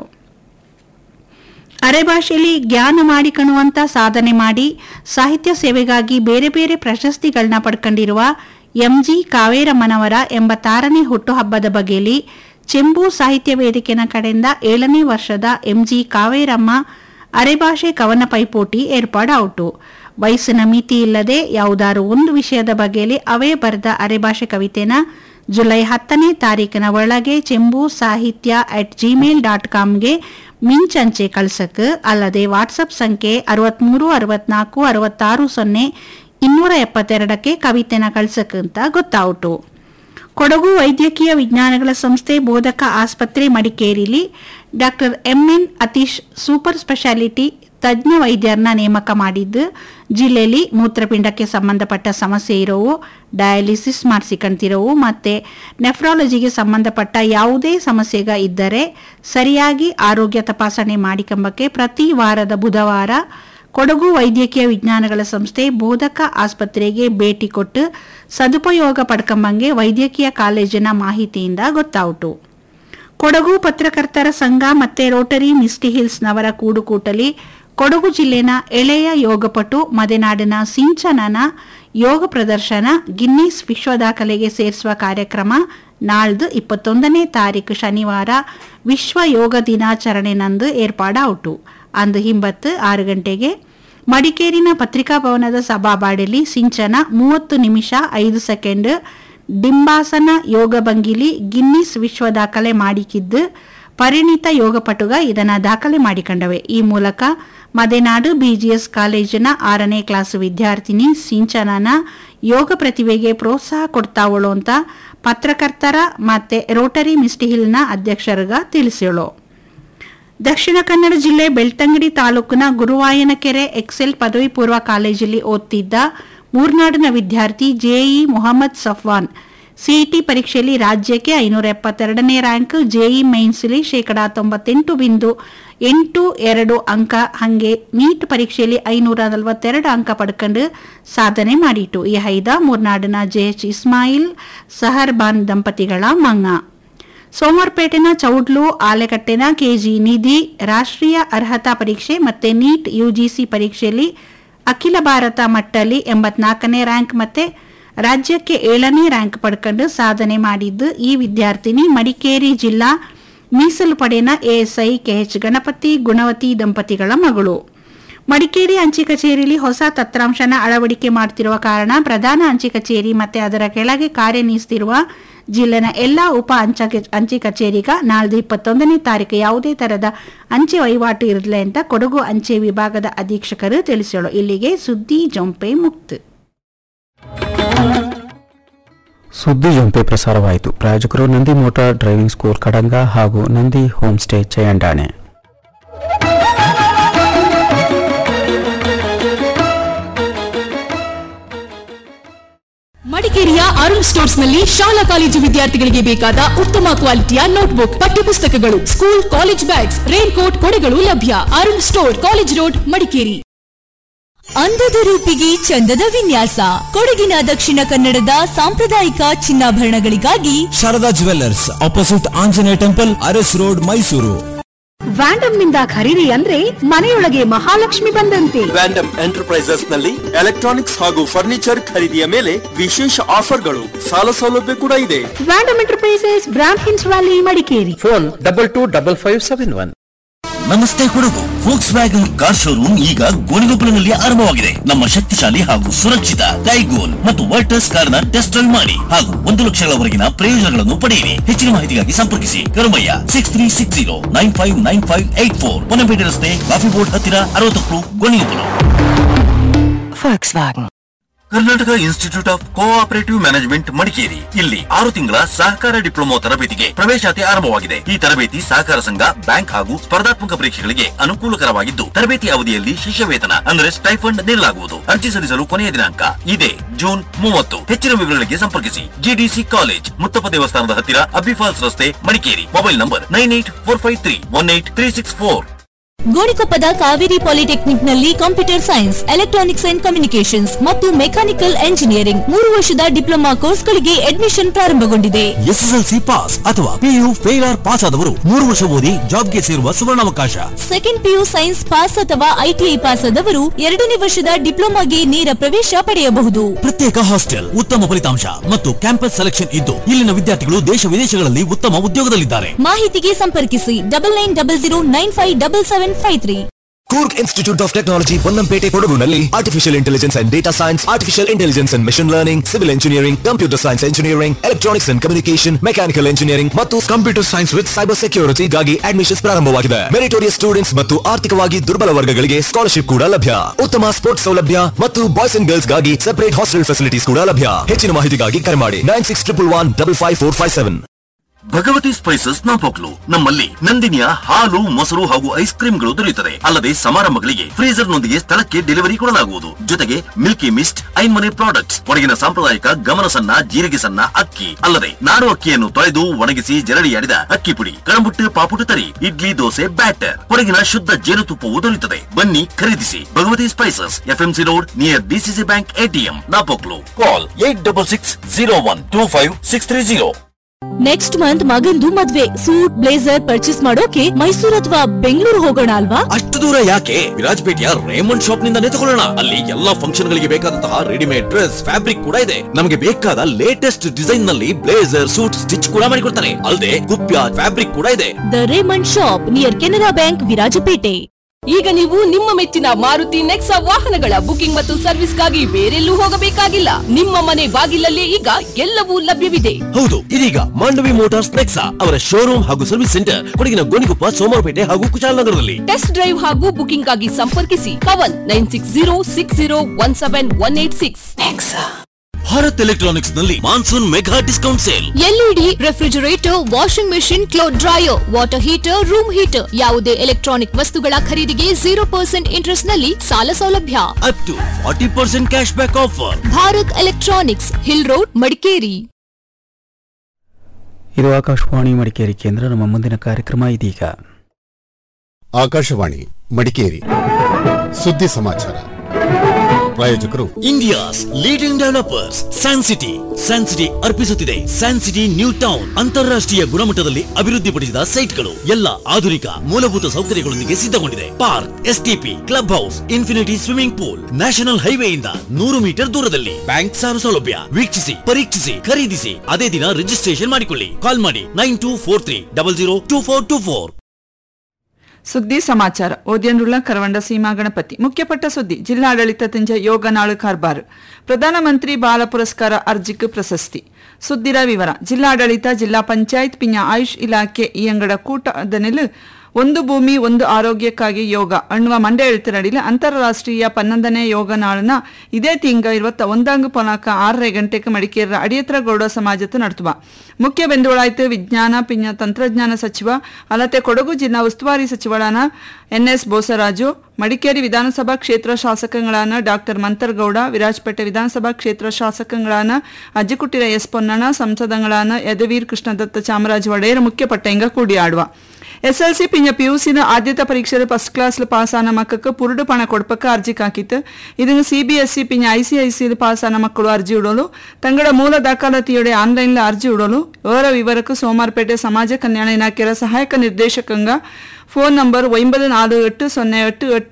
ಅರೆಭಾಷೆಯಲ್ಲಿ ಜ್ಞಾನ ಮಾಡಿಕಣುವಂತ ಸಾಧನೆ ಮಾಡಿ ಸಾಹಿತ್ಯ ಸೇವೆಗಾಗಿ ಬೇರೆ ಬೇರೆ ಪ್ರಶಸ್ತಿಗಳನ್ನ ಪಡ್ಕೊಂಡಿರುವ ಎಂಜಿ ಕಾವೇರಮ್ಮನವರ ಎಂಬತ್ತಾರನೇ ಹುಟ್ಟುಹಬ್ಬದ ಬಗೆಯಲ್ಲಿ ಚೆಂಬು ಸಾಹಿತ್ಯ ವೇದಿಕೆನ ಕಡೆಯಿಂದ ಏಳನೇ ವರ್ಷದ ಎಂಜಿ ಕಾವೇರಮ್ಮ ಅರೆಭಾಷೆ ಕವನ ಪೈಪೋಟಿ ಏರ್ಪಾಡಾಯಿತು ವಯಸ್ಸಿನ ಮಿತಿ ಇಲ್ಲದೆ ಯಾವುದಾರು ಒಂದು ವಿಷಯದ ಬಗೆಯಲ್ಲಿ ಅವೇ ಬರೆದ ಅರೆಭಾಷೆ ಕವಿತೆನ ಜುಲೈ ಹತ್ತನೇ ತಾರೀಕಿನ ಒಳಗೆ Chembu Sahitya at Gmail dot ಕಾಮ್ಗೆ ಮಿಂಚಂಚೆ ಕಳ್ಸಕ್ ಅಲ್ಲದೆ ವಾಟ್ಸಪ್ ಸಂಖ್ಯೆ ಅರವತ್ಮೂರು ಅರವತ್ನಾಲ್ಕು ಅರವತ್ತಾರು ಸೊನ್ನೆ ಇನ್ನೂರ ಎಪ್ಪತ್ತೆರಡಕ್ಕೆ ಕವಿತೆನ ಕಳ್ಸಕ್ ಅಂತ ಗೊತ್ತಾಯಿತು ಕೊಡಗು ವೈದ್ಯಕೀಯ ವಿಜ್ಞಾನಗಳ ಸಂಸ್ಥೆ ಬೋಧಕ ಆಸ್ಪತ್ರೆ ಮಡಿಕೇರಿಲಿ doctor M N Athish super speciality ತಜ್ಞ ವೈದ್ಯರನ್ನ ನೇಮಕ ಮಾಡಿದ್ದು ಜಿಲ್ಲೆಯಲ್ಲಿ ಮೂತ್ರಪಿಂಡಕ್ಕೆ ಸಂಬಂಧಪಟ್ಟ ಸಮಸ್ಯೆ ಇರೋವು ಡಯಾಲಿಸಿಸ್ ಮಾಡಿಸಿಕೊಂತಿರೋವು ಮತ್ತೆ ನೆಫ್ರಾಲಜಿಗೆ ಸಂಬಂಧಪಟ್ಟ ಯಾವುದೇ ಸಮಸ್ಯೆಗ ಇದ್ದರೆ ಸರಿಯಾಗಿ ಆರೋಗ್ಯ ತಪಾಸಣೆ ಮಾಡಿಕೊಂಬಕ್ಕೆ ಪ್ರತಿ ವಾರದ ಬುಧವಾರ ಕೊಡಗು ವೈದ್ಯಕೀಯ ವಿಜ್ಞಾನಗಳ ಸಂಸ್ಥೆ ಬೋಧಕ ಆಸ್ಪತ್ರೆಗೆ ಭೇಟಿ ಕೊಟ್ಟು ಸದುಪಯೋಗ ಪಡ್ಕೊಂಬಂಗೆ ವೈದ್ಯಕೀಯ ಕಾಲೇಜಿನ ಮಾಹಿತಿಯಿಂದ ಗೊತ್ತಾಯಿತು ಕೊಡಗು ಪತ್ರಕರ್ತರ ಸಂಘ ಮತ್ತೆ ರೋಟರಿ ಮಿಸ್ಟಿ ಹಿಲ್ಸ್ನವರ ಕೂಡುಕೂಟಲಿ ಕೊಡಗು ಜಿಲ್ಲೆನ ಎಳೆಯ ಯೋಗಪಟು ಮದೆನಾಡಿನ ಸಿಂಚನನ ಯೋಗ ಪ್ರದರ್ಶನ ಗಿನ್ನಿಸ್ ವಿಶ್ವ ದಾಖಲೆಗೆ ಸೇರಿಸುವ ಕಾರ್ಯಕ್ರಮ ನಾಳ್ದು ಇಪ್ಪತ್ತೊಂದನೇ ತಾರೀಕು ಶನಿವಾರ ವಿಶ್ವ ಯೋಗ ದಿನಾಚರಣೆನಂದು ಏರ್ಪಾಡಾಯಿತು ಅಂದು ಹಿಂಬತ್ತು ಆರು ಗಂಟೆಗೆ ಮಡಿಕೇರಿನ ಪತ್ರಿಕಾ ಭವನದ ಸಭಾಬಾಡಿಲಿ ಸಿಂಚನ ಮೂವತ್ತು ನಿಮಿಷ ಐದು ಸೆಕೆಂಡ್ ಡಿಂಬಾಸನ ಯೋಗ ಭಂಗಿಲಿ ಗಿನ್ನಿಸ್ ವಿಶ್ವ ದಾಖಲೆ ಮಾಡಿಕಿದ್ದು ಪರಿಣಿತ ಯೋಗಪಟುಗ ಇದನ್ನ ದಾಖಲೆ ಮಾಡಿಕೊಂಡವೆ ಈ ಮೂಲಕ ಮದೆನಾಡು ಬಿಜಿಎಸ್ ಕಾಲೇಜಿನ ಆರನೇ ಕ್ಲಾಸ್ ವಿದ್ಯಾರ್ಥಿನಿ ಸಿಂಚನನ ಯೋಗ ಪ್ರತಿಭೆಗೆ ಪ್ರೋತ್ಸಾಹ ಕೊಡ್ತಾವಳು ಅಂತ ಪತ್ರಕರ್ತರ ಮತ್ತೆ ರೋಟರಿ ಮಿಸ್ಟಿಹಿಲ್ನ ಅಧ್ಯಕ್ಷರ್ಗ ತಿಳಿಸ್ಯೋಳು ದಕ್ಷಿಣ ಕನ್ನಡ ಜಿಲ್ಲೆ ಬೆಳ್ತಂಗಡಿ ತಾಲೂಕಿನ ಗುರುವಾಯನಕೆರೆ ಎಕ್ಸೆಲ್ ಪದವಿ ಪೂರ್ವ ಕಾಲೇಜಲ್ಲಿ ಓದ್ತಿದ್ದ ಮೂರ್ನಾಡಿನ ವಿದ್ಯಾರ್ಥಿ ಜೆಇ ಮೊಹಮ್ಮದ್ ಸಫ್ವಾನ್ ಸಿಇಟಿ ಪರೀಕ್ಷೆಯಲ್ಲಿ ರಾಜ್ಯಕ್ಕೆ ಐನೂರ ಎಪ್ಪತ್ತೆರಡನೇ ರ್ಯಾಂಕ್ ಜೆಇ ಮೈನ್ಸ್ಲಿ ಶೇಕಡಾ ತೊಂಬತ್ತೆಂಟು ಬಿಂದು ಎಂಟು ಎರಡು ಅಂಕ ಹಂಗೆ ನೀಟ್ ಪರೀಕ್ಷೆಯಲ್ಲಿ ಐನೂರ ನಲವತ್ತೆರಡು ಅಂಕ ಪಡ್ಕೊಂಡು ಸಾಧನೆ ಮಾಡಿತು ಈ ಹೈದ ಮೂರ್ನಾಡಿನ ಜೆಎಚ್ ಇಸ್ಮಾಯಿಲ್ ಸಹರ್ಬಾನ್ ದಂಪತಿಗಳ ಮಂಗ ಸೋಮವಾರಪೇಟೆನ ಚೌಡ್ಲು ಆಲೆಕಟ್ಟೆನ ಕೆಜಿ ನಿಧಿ ರಾಷ್ಟ್ರೀಯ ಅರ್ಹತಾ ಪರೀಕ್ಷೆ ಮತ್ತೆ ನೀಟ್ ಯುಜಿಸಿ ಪರೀಕ್ಷೆಯಲ್ಲಿ ಅಖಿಲ ಭಾರತ ಮಟ್ಟಲ್ಲಿ ಎಂಬತ್ನಾಲ್ಕನೇ ರ್ಯಾಂಕ್ ಮತ್ತೆ ರಾಜ್ಯಕ್ಕೆ ಏಳನೇ ರ್ಯಾಂಕ್ ಪಡ್ಕೊಂಡು ಸಾಧನೆ ಮಾಡಿದ್ದು ಈ ವಿದ್ಯಾರ್ಥಿನಿ ಮಡಿಕೇರಿ ಜಿಲ್ಲಾ ಮೀಸಲು ಪಡೆನ ಎಎಸ್ಐ ಕೆಎಚ್ ಗಣಪತಿ ಗುಣವತಿ ದಂಪತಿಗಳ ಮಗಳು ಮಡಿಕೇರಿ ಅಂಚೆ ಕಚೇರಿಯಲ್ಲಿ ಹೊಸ ತಂತ್ರಾಂಶನ ಅಳವಡಿಕೆ ಮಾಡುತ್ತಿರುವ ಕಾರಣ ಪ್ರಧಾನ ಅಂಚೆ ಕಚೇರಿ ಮತ್ತೆ ಅದರ ಕೆಳಗೆ ಕಾರ್ಯನಿರ್ವಹಿಸುತ್ತಿರುವ ಜಿಲ್ಲೆನ ಎಲ್ಲಾ ಉಪ ಅಂಚೆ ಅಂಚೆ ಕಚೇರಿಗ ನಾಳ್ದು ಇಪ್ಪತ್ತೊಂದನೇ ತಾರೀಕು ಯಾವುದೇ ತರದ ಅಂಚೆ ವಹಿವಾಟು ಇರಲಿಲ್ಲ ಅಂತ ಕೊಡಗು ಅಂಚೆ ವಿಭಾಗದ ಅಧೀಕ್ಷಕರು ತಿಳಿಸೋಳು ಇಲ್ಲಿಗೆ ಸುದ್ದಿ ಜೊಂಪೆ ಮುಕ್ತು ಸುದ್ದಿ ಜಂಪೆ ಪ್ರಸಾರವಾಯಿತು ಪ್ರಾಯೋಜಕರು Nandi motor driving school Kadanga ಹಾಗೂ ನಂದಿ ಹೋಮ್ ಸ್ಟೇ ಚಯಂಡಾಣೆ ಮಡಿಕೇರಿಯ ಅರುಣ್ ಸ್ಟೋರ್ಸ್ ನಲ್ಲಿ ಶಾಲಾ ಕಾಲೇಜು ವಿದ್ಯಾರ್ಥಿಗಳಿಗೆ ಬೇಕಾದ ಉತ್ತಮ ಕ್ವಾಲಿಟಿಯ ನೋಟ್ಬುಕ್ ಪಠ್ಯಪುಸ್ತಕಗಳು school college bags rain coat ಕೊಡೆಗಳು ಲಭ್ಯ Arun store college road Madikeri ಅಂದದ ರೂಪಿಗೆ ಚಂದದ ವಿನ್ಯಾಸ ಕೊಡಗಿನ ದಕ್ಷಿಣ ಕನ್ನಡದ ಸಾಂಪ್ರದಾಯಿಕ ಚಿನ್ನಾಭರಣಗಳಿಗಾಗಿ Sharada jewellers opposite Anjaneya temple Aras road Mysuru Vandam ನಿಂದ ಖರೀದಿ ಅಂದ್ರೆ ಮನೆಯೊಳಗೆ ಮಹಾಲಕ್ಷ್ಮಿ ಬಂದಂತೆ ವ್ಯಾಂಡಮ್ ಎಂಟರ್ಪ್ರೈಸಸ್ ನಲ್ಲಿ ಎಲೆಕ್ಟ್ರಾನಿಕ್ಸ್ ಹಾಗೂ ಫರ್ನಿಚರ್ ಖರೀದಿಯ ಮೇಲೆ ವಿಶೇಷ ಆಫರ್ಗಳು ಸಾಲ ಸೌಲಭ್ಯ ಕೂಡ ಇದೆ ವ್ಯಾಂಡಮ್ ಎಂಟರ್ಪ್ರೈಸಸ್ ಬ್ರಾಂಡ್ ಹಿನ್ಸ್ valley Madikeri phone double two double five seven one ನಮಸ್ತೆ Kodagu Volkswagen car showroom ಈಗ ಗೋಣಿಗೊಪ್ಪಲಿನಲ್ಲಿ ಆರಂಭವಾಗಿದೆ ನಮ್ಮ ಶಕ್ತಿಶಾಲಿ ಹಾಗೂ ಸುರಕ್ಷಿತ ಟೈಗೋಲ್ ಮತ್ತು ವರ್ಟಸ್ ಕಾರ್ನ ಟೆಸ್ಟ್ ಡ್ರೈವ್ ಮಾಡಿ ಹಾಗೂ ಒಂದು ಲಕ್ಷಗಳವರೆಗಿನ ಪ್ರಯೋಜನಗಳನ್ನು ಪಡೆಯಿರಿ ಹೆಚ್ಚಿನ ಮಾಹಿತಿಗಾಗಿ ಸಂಪರ್ಕಿಸಿ Karumaiah six three six zero nine five nine five eight four Ponnampet ರಸ್ತೆ ಕಾಫಿ ಬೋರ್ಡ್ ಹತ್ತಿರ ಅರವತ್ತಕ್ಕೂ Gonikoppal Karnataka institute of cooperative management Madikeri ಇಲ್ಲಿ ಆರು ತಿಂಗಳ ಸಹಕಾರ ಡಿಪ್ಲೊಮಾ ತರಬೇತಿಗೆ ಪ್ರವೇಶಾತಿ ಆರಂಭವಾಗಿದೆ ಈ ತರಬೇತಿ ಸಹಕಾರ ಸಂಘ ಬ್ಯಾಂಕ್ ಹಾಗೂ ಸ್ಪರ್ಧಾತ್ಮಕ ಪರೀಕ್ಷೆಗಳಿಗೆ ಅನುಕೂಲಕರವಾಗಿದ್ದು ತರಬೇತಿ ಅವಧಿಯಲ್ಲಿ ಶಿಷ್ಯ ವೇತನ ಅಂದರೆ ಸ್ಟೈಫಂಡ್ ನೀಡಲಾಗುವುದು ಅರ್ಜಿ ಸಲ್ಲಿಸಲು ಕೊನೆಯ ದಿನಾಂಕ ಇದೇ ಜೂನ್ ಮೂವತ್ತು ಹೆಚ್ಚಿನ ವಿವರಗಳಿಗೆ ಸಂಪರ್ಕಿಸಿ ಜಿಡಿಸಿ ಕಾಲೇಜ್ ಮುತ್ತಪ್ಪ ದೇವಸ್ಥಾನದ ಹತ್ತಿರ ಅಬ್ಬಿಫಾಲ್ಸ್ ರಸ್ತೆ Madikeri mobile number nine eight four five three one eight three six four ಗೋಣಿಕೊಪ್ಪದ ಕಾವೇರಿ ಪಾಲಿಟೆಕ್ನಿಕ್ ನಲ್ಲಿ computer science electronics and communications ಮತ್ತು ಮೆಕ್ಯಾನಿಕಲ್ ಎಂಜಿನಿಯರಿಂಗ್ ಮೂರು ವರ್ಷದ ಡಿಪ್ಲೊಮಾ ಕೋರ್ಸ್ಗಳಿಗೆ ಅಡ್ಮಿಷನ್ ಪ್ರಾರಂಭಗೊಂಡಿದೆ ಎಸ್ಎಸ್ಎಲ್ಸಿ ಪಾಸ್ ಅಥವಾ ಪಿಯು ಫೇಲ್ ಆರ್ ಪಾಸ್ ಆದವರು ಮೂರು ವರ್ಷ ಓದಿ ಜಾಬ್ಗೆ ಸೇರುವ ಸುವರ್ಣಾವಕಾಶ ಸೆಕೆಂಡ್ ಪಿಯು ಸೈನ್ಸ್ ಪಾಸ್ ಅಥವಾ ಐಟಿಐ ಪಾಸ್ ಆದವರು ಎರಡನೇ ವರ್ಷದ ಡಿಪ್ಲೊಮಾಗೆ ನೇರ ಪ್ರವೇಶ ಪಡೆಯಬಹುದು ಪ್ರತ್ಯೇಕ ಹಾಸ್ಟೆಲ್ ಉತ್ತಮ ಫಲಿತಾಂಶ ಮತ್ತು ಕ್ಯಾಂಪಸ್ ಸೆಲೆಕ್ಷನ್ ಇದ್ದು ಇಲ್ಲಿನ ವಿದ್ಯಾರ್ಥಿಗಳು ದೇಶ ವಿದೇಶಗಳಲ್ಲಿ ಉತ್ತಮ ಉದ್ಯೋಗದಲ್ಲಿದ್ದಾರೆ ಮಾಹಿತಿಗೆ ಸಂಪರ್ಕಿಸಿ double nine double zero nine five double seven five three Coorg institute of technology Ponnampet ಕೊಡಗುನಲ್ಲಿ artificial intelligence and data science artificial intelligence and machine learning civil engineering computer science engineering electronics and communication mechanical engineering ಮತ್ತು ಕಂಪ್ಯೂಟರ್ ಸೈನ್ಸ್ ವಿತ್ ಸೈಬರ್ ಸೆಕ್ಯೂರಿಟಿಗಾಗಿ ಅಡ್ಮಿಷನ್ಸ್ ಪ್ರಾರಂಭವಾಗಿದೆ ಮೆರಿಟೋರಿಯಸ್ ಸ್ಟೂಡೆಂಟ್ಸ್ ಮತ್ತು ಆರ್ಥಿಕವಾಗಿ ದುರ್ಬಲ ವರ್ಗಗಳಿಗೆ ಸ್ಕಾಲರ್ಶಿಪ್ ಕೂಡ ಲಭ್ಯ ಉತ್ತಮ ಸ್ಪೋರ್ಟ್ಸ್ ಸೌಲಭ್ಯ ಮತ್ತು ಬಾಯ್ಸ್ ಅಂಡ್ ಗರ್ಲ್ಸ್ ಗಾಗಿ ಸೆಪರೇಟ್ ಹಾಸ್ಟೆಲ್ ಫೆಸಿಲಿಟೀಸ್ ಕೂಡ ಲಭ್ಯ ಹೆಚ್ಚಿನ ಮಾಹಿತಿಗಾಗಿ ಕರೆ ಮಾಡಿ nine six triple one double five four five seven Bhagavathi spices Napoklu ನಮ್ಮಲ್ಲಿ ನಂದಿನಿಯ ಹಾಲು ಮೊಸರು ಹಾಗೂ ಐಸ್ ಕ್ರೀಮ್ಗಳು ದೊರೆಯುತ್ತದೆ ಅಲ್ಲದೆ ಸಮಾರಂಭಗಳಿಗೆ ಫ್ರೀಜರ್ ನೊಂದಿಗೆ ಸ್ಥಳಕ್ಕೆ ಡೆಲಿವರಿ ಕೊಡಲಾಗುವುದು ಜೊತೆಗೆ ಮಿಲ್ಕಿ ಮಿಸ್ಟ್ ಐನ್ಮನೆ ಪ್ರಾಡಕ್ಟ್ಸ್ ಹೊರಗಿನ ಸಾಂಪ್ರದಾಯಿಕ ಗಮನ ಸಣ್ಣ ಜೀರಿಗೆ ಸಣ್ಣ ಅಕ್ಕಿ ಅಲ್ಲದೆ ನಾಡು ಅಕ್ಕಿಯನ್ನು ತೊಳೆದು ಒಣಗಿಸಿ ಜರಡಿಯಾಡಿದ ಅಕ್ಕಿ ಪುಡಿ ಕಳಂಬುಟ್ಟು ಪಾಪುಟ್ಟು ತರಿ ಇಡ್ಲಿ ದೋಸೆ ಬ್ಯಾಟರ್ ಹೊರಗಿನ ಶುದ್ಧ ಜೇನುತುಪ್ಪವು ದೊರೆಯುತ್ತದೆ ಬನ್ನಿ ಖರೀದಿಸಿ Bhagavathi spices FMC road near DCC bank ATM Napoklu call eight double six zero one two five six three zero next month ಮಗಂದು ಮದ್ವೆ ಸೂಟ್ ಬ್ಲೇಸರ್ ಪರ್ಚೇಸ್ ಮಾಡೋಕೆ ಮೈಸೂರು ಅಥವಾ ಬೆಂಗಳೂರು ಹೋಗೋಣ ಅಲ್ವಾ ಅಷ್ಟು ದೂರ ಯಾಕೆ ವಿರಾಜಪೇಟೆಯ ರೇಮಂಡ್ ಶಾಪ್ ನಿಂದಾನೇ ತಗೊಳ್ಳೋಣ ಅಲ್ಲಿ ಎಲ್ಲಾ ಫಂಕ್ಷನ್ ಗಳಿಗೆ ಬೇಕಾದಂತಹ ರೆಡಿಮೇಡ್ ಡ್ರೆಸ್ ಫ್ಯಾಬ್ರಿಕ್ ಕೂಡ ಇದೆ ನಮಗೆ ಬೇಕಾದ ಲೇಟೆಸ್ಟ್ ಡಿಸೈನ್ ನಲ್ಲಿ ಬ್ಲೇಸರ್ ಸೂಟ್ ಸ್ಟಿಚ್ ಕೂಡ ಮಾಡಿಕೊಡ್ತಾರೆ ಅಲ್ಲದೆ ಕುಪ್ಯ ಫ್ಯಾಬ್ರಿಕ್ ಕೂಡ ಇದೆ the Raymond shop near Canara bank Virajpet ಈಗ ನೀವು ನಿಮ್ಮ ಮೆಚ್ಚಿನ ಮಾರುತಿ ನೆಕ್ಸಾ ವಾಹನಗಳ ಬುಕಿಂಗ್ ಮತ್ತು ಸರ್ವಿಸ್ಗಾಗಿ ಬೇರೆಲ್ಲೂ ಹೋಗಬೇಕಾಗಿಲ್ಲ ನಿಮ್ಮ ಮನೆ ಬಾಗಿಲಲ್ಲೇ ಈಗ ಎಲ್ಲವೂ ಲಭ್ಯವಿದೆ ಹೌದು ಇದೀಗ ಮಾಂಡವಿ ಮೋಟಾರ್ಸ್ ನೆಕ್ಸಾ ಅವರ ಶೋರೂಮ್ ಹಾಗೂ ಸರ್ವಿಸ್ ಸೆಂಟರ್ ಕೊಡಗಿನ ಗೋಣಿಕೊಪ್ಪ ಸೋಮವಾರಪೇಟೆ ಹಾಗೂ ಕುಶಾಲನಗರದಲ್ಲಿ ಟೆಸ್ಟ್ ಡ್ರೈವ್ ಹಾಗೂ ಬುಕಿಂಗ್ ಆಗಿ ಸಂಪರ್ಕಿಸಿ Pavan nine six zero six zero one seven one eight six Bharat electronics ನಲ್ಲಿ monsoon mega discount sale LED refrigerator washing machine cloth dryer water heater room heater ಯಾವುದೇ ಎಲೆಕ್ಟ್ರಾನಿಕ್ ವಸ್ತುಗಳ ಖರೀದಿಗೆ ಜೀರೋ ಪರ್ಸೆಂಟ್ ಇಂಟ್ರೆಸ್ಟ್ ನಲ್ಲಿ ಸಾಲ ಸೌಲಭ್ಯ up to forty percent cash back offer Bharat electronics hill road Madikeri ಇದು ಆಕಾಶವಾಣಿ ಮಡಿಕೇರಿ ಕೇಂದ್ರ ನಮ್ಮ ಮುಂದಿನ ಕಾರ್ಯಕ್ರಮ ಇದೀಗ ಆಕಾಶವಾಣಿ ಮಡಿಕೇರಿ ಸುದ್ದಿ ಸಮಾಚಾರ ಪ್ರಾಯೋಜಕರು India's leading developers San City San City ಅರ್ಪಿಸುತ್ತಿದೆ ಸ್ಯಾನ್ ಸಿಟಿ ನ್ಯೂ ಟೌನ್ ಅಂತಾರಾಷ್ಟ್ರೀಯ ಗುಣಮಟ್ಟದಲ್ಲಿ ಅಭಿವೃದ್ಧಿಪಡಿಸಿದ ಸೈಟ್ಗಳು ಎಲ್ಲ ಆಧುನಿಕ ಮೂಲಭೂತ ಸೌಕರ್ಯಗಳೊಂದಿಗೆ ಸಿದ್ಧಗೊಂಡಿದೆ park STP club house infinity swimming pool national ಹೈವೇಯಿಂದ ನೂರು ಮೀಟರ್ ದೂರದಲ್ಲಿ ಬ್ಯಾಂಕ್ ಸಾಲ ಸೌಲಭ್ಯ ವೀಕ್ಷಿಸಿ ಪರೀಕ್ಷಿಸಿ ಖರೀದಿಸಿ ಅದೇ ದಿನ ರಿಜಿಸ್ಟ್ರೇಷನ್ ಮಾಡಿಕೊಳ್ಳಿ ಕಾಲ್ ಮಾಡಿ nine two four three double zero two four two four ಸುದ್ದಿ ಸಮಾಚಾರ ಓದ್ಯನ್ರುಳ ಕರವಂಡ ಸೀಮಾ ಗಣಪತಿ ಮುಖ್ಯಪಟ್ಟ ಸುದ್ದಿ ಜಿಲ್ಲಾಡಳಿತ ತಿಂಜ ಯೋಗ ನಾಳು ಕಾರ್ಬಾರ್ ಪ್ರಧಾನಮಂತ್ರಿ ಬಾಲ ಪುರಸ್ಕಾರ ಅರ್ಜಿಕ್ ಪ್ರಶಸ್ತಿ ಸುದ್ದಿರ ವಿವರ ಜಿಲ್ಲಾಡಳಿತ ಜಿಲ್ಲಾ ಪಂಚಾಯತ್ ಪಿಂಜ ಆಯುಷ್ ಇಲಾಖೆ ಈ ಅಂಗಡ ಕೂಟದನೆಲ್ ಒಂದು ಭೂಮಿ ಒಂದು ಆರೋಗ್ಯಕ್ಕಾಗಿ ಯೋಗ ಅನ್ನುವ ಮಂಡ್ಯ ಎಳ್ತಿರಡಿಲ ಅಂತಾರಾಷ್ಟ್ರೀಯ ಪನ್ನೊಂದನೇ ಯೋಗ ನಾಳನ ಇದೇ ತಿಂಗ ಇರುವತ್ತ ಒಂದಾಂಗ ಪೊನಾಕ ಆರரை ಗಂಟೆಗೆ ಮಡಿಕೇರಿಯ ಅಡಿಯತ್ರ ಗೌಡ ಸಮಾಜತ್ತು ನಡ್ತುವ ಮುಖ್ಯ ಬೆಂದುಳಾಯ್ತು ವಿಜ್ಞಾನ ಪಿಂಜ ತಂತ್ರಜ್ಞಾನ ಸಚಿವ ಅಲ್ಲದೆ ಕೊಡಗು ಜಿಲ್ಲಾ ಉಸ್ತುವಾರಿ ಸಚಿವಳಾನ ಎನ್ಎಸ್ ಬೋಸರಾಜು ಮಡಿಕೇರಿ ವಿಧಾನಸಭಾ ಕ್ಷೇತ್ರ ಶಾಸಕಗಳಾನ ಡಾಕ್ಟರ್ ಮಂತರ್ಗೌಡ ವಿರಾಜಪೇಟೆ ವಿಧಾನಸಭಾ ಕ್ಷೇತ್ರ ಶಾಸಕಗಳಾನ ಅಜ್ಜಿಕುಟ್ಟಿರ ಎಸ್ ಪೊನ್ನಣ ಸಂಸದಗಳಾನ ಯದವೀರ್ ಕೃಷ್ಣದತ್ತ ಚಾಮರಾಜ ಒಡೆಯರ್ ಮುಖ್ಯ ಪಟ್ಟೆಂಗ ಕೂಡಿ ಆಡುವ ಎಸ್ಎಲ್ಸಿ ಪಿಂಜ ಪಿಯುಸಿನ ಆದ್ಯತಾ ಪರೀಕ್ಷೆದ ಫಸ್ಟ್ ಕ್ಲಾಸ್ ಪಾಸಾನ ಮಕ್ಕಕ್ಕೆ ಪುರುಡು ಪಣ ಕೊಡ್ಪಕ್ಕ ಅರ್ಜಿ ಕಾಕಿತ್ತು ಇದನ್ನು ಸಿಬಿಎಸ್ಇ ಪಿಂಜ ಐಸಿಐಸಿ ಪಾಸಾನ ಮಕ್ಕಳು ಅರ್ಜಿ ಇಡೋಲು ತಂಗಡ ಮೂಲ ದಾಖಲಾತಿಯೊಡೆ ಆನ್ಲೈನ್ ಅರ್ಜಿ ಇಡೋಲು ಅವರ ವಿವರಕ್ಕೆ ಸೋಮಾರ್ಪೇಟೆ ಸಮಾಜ ಕಲ್ಯಾಣ ಇಲಾಖೆಯ ಸಹಾಯಕ ನಿರ್ದೇಶಕಂಗ ಫೋನ್ ನಂಬರ್ ಒಂಬತ್ತು ನಾಲ್ಕು ಎಟ್ಟು ಸೊನ್ನೆ ಎಟ್ಟು ಎಟ್ಟು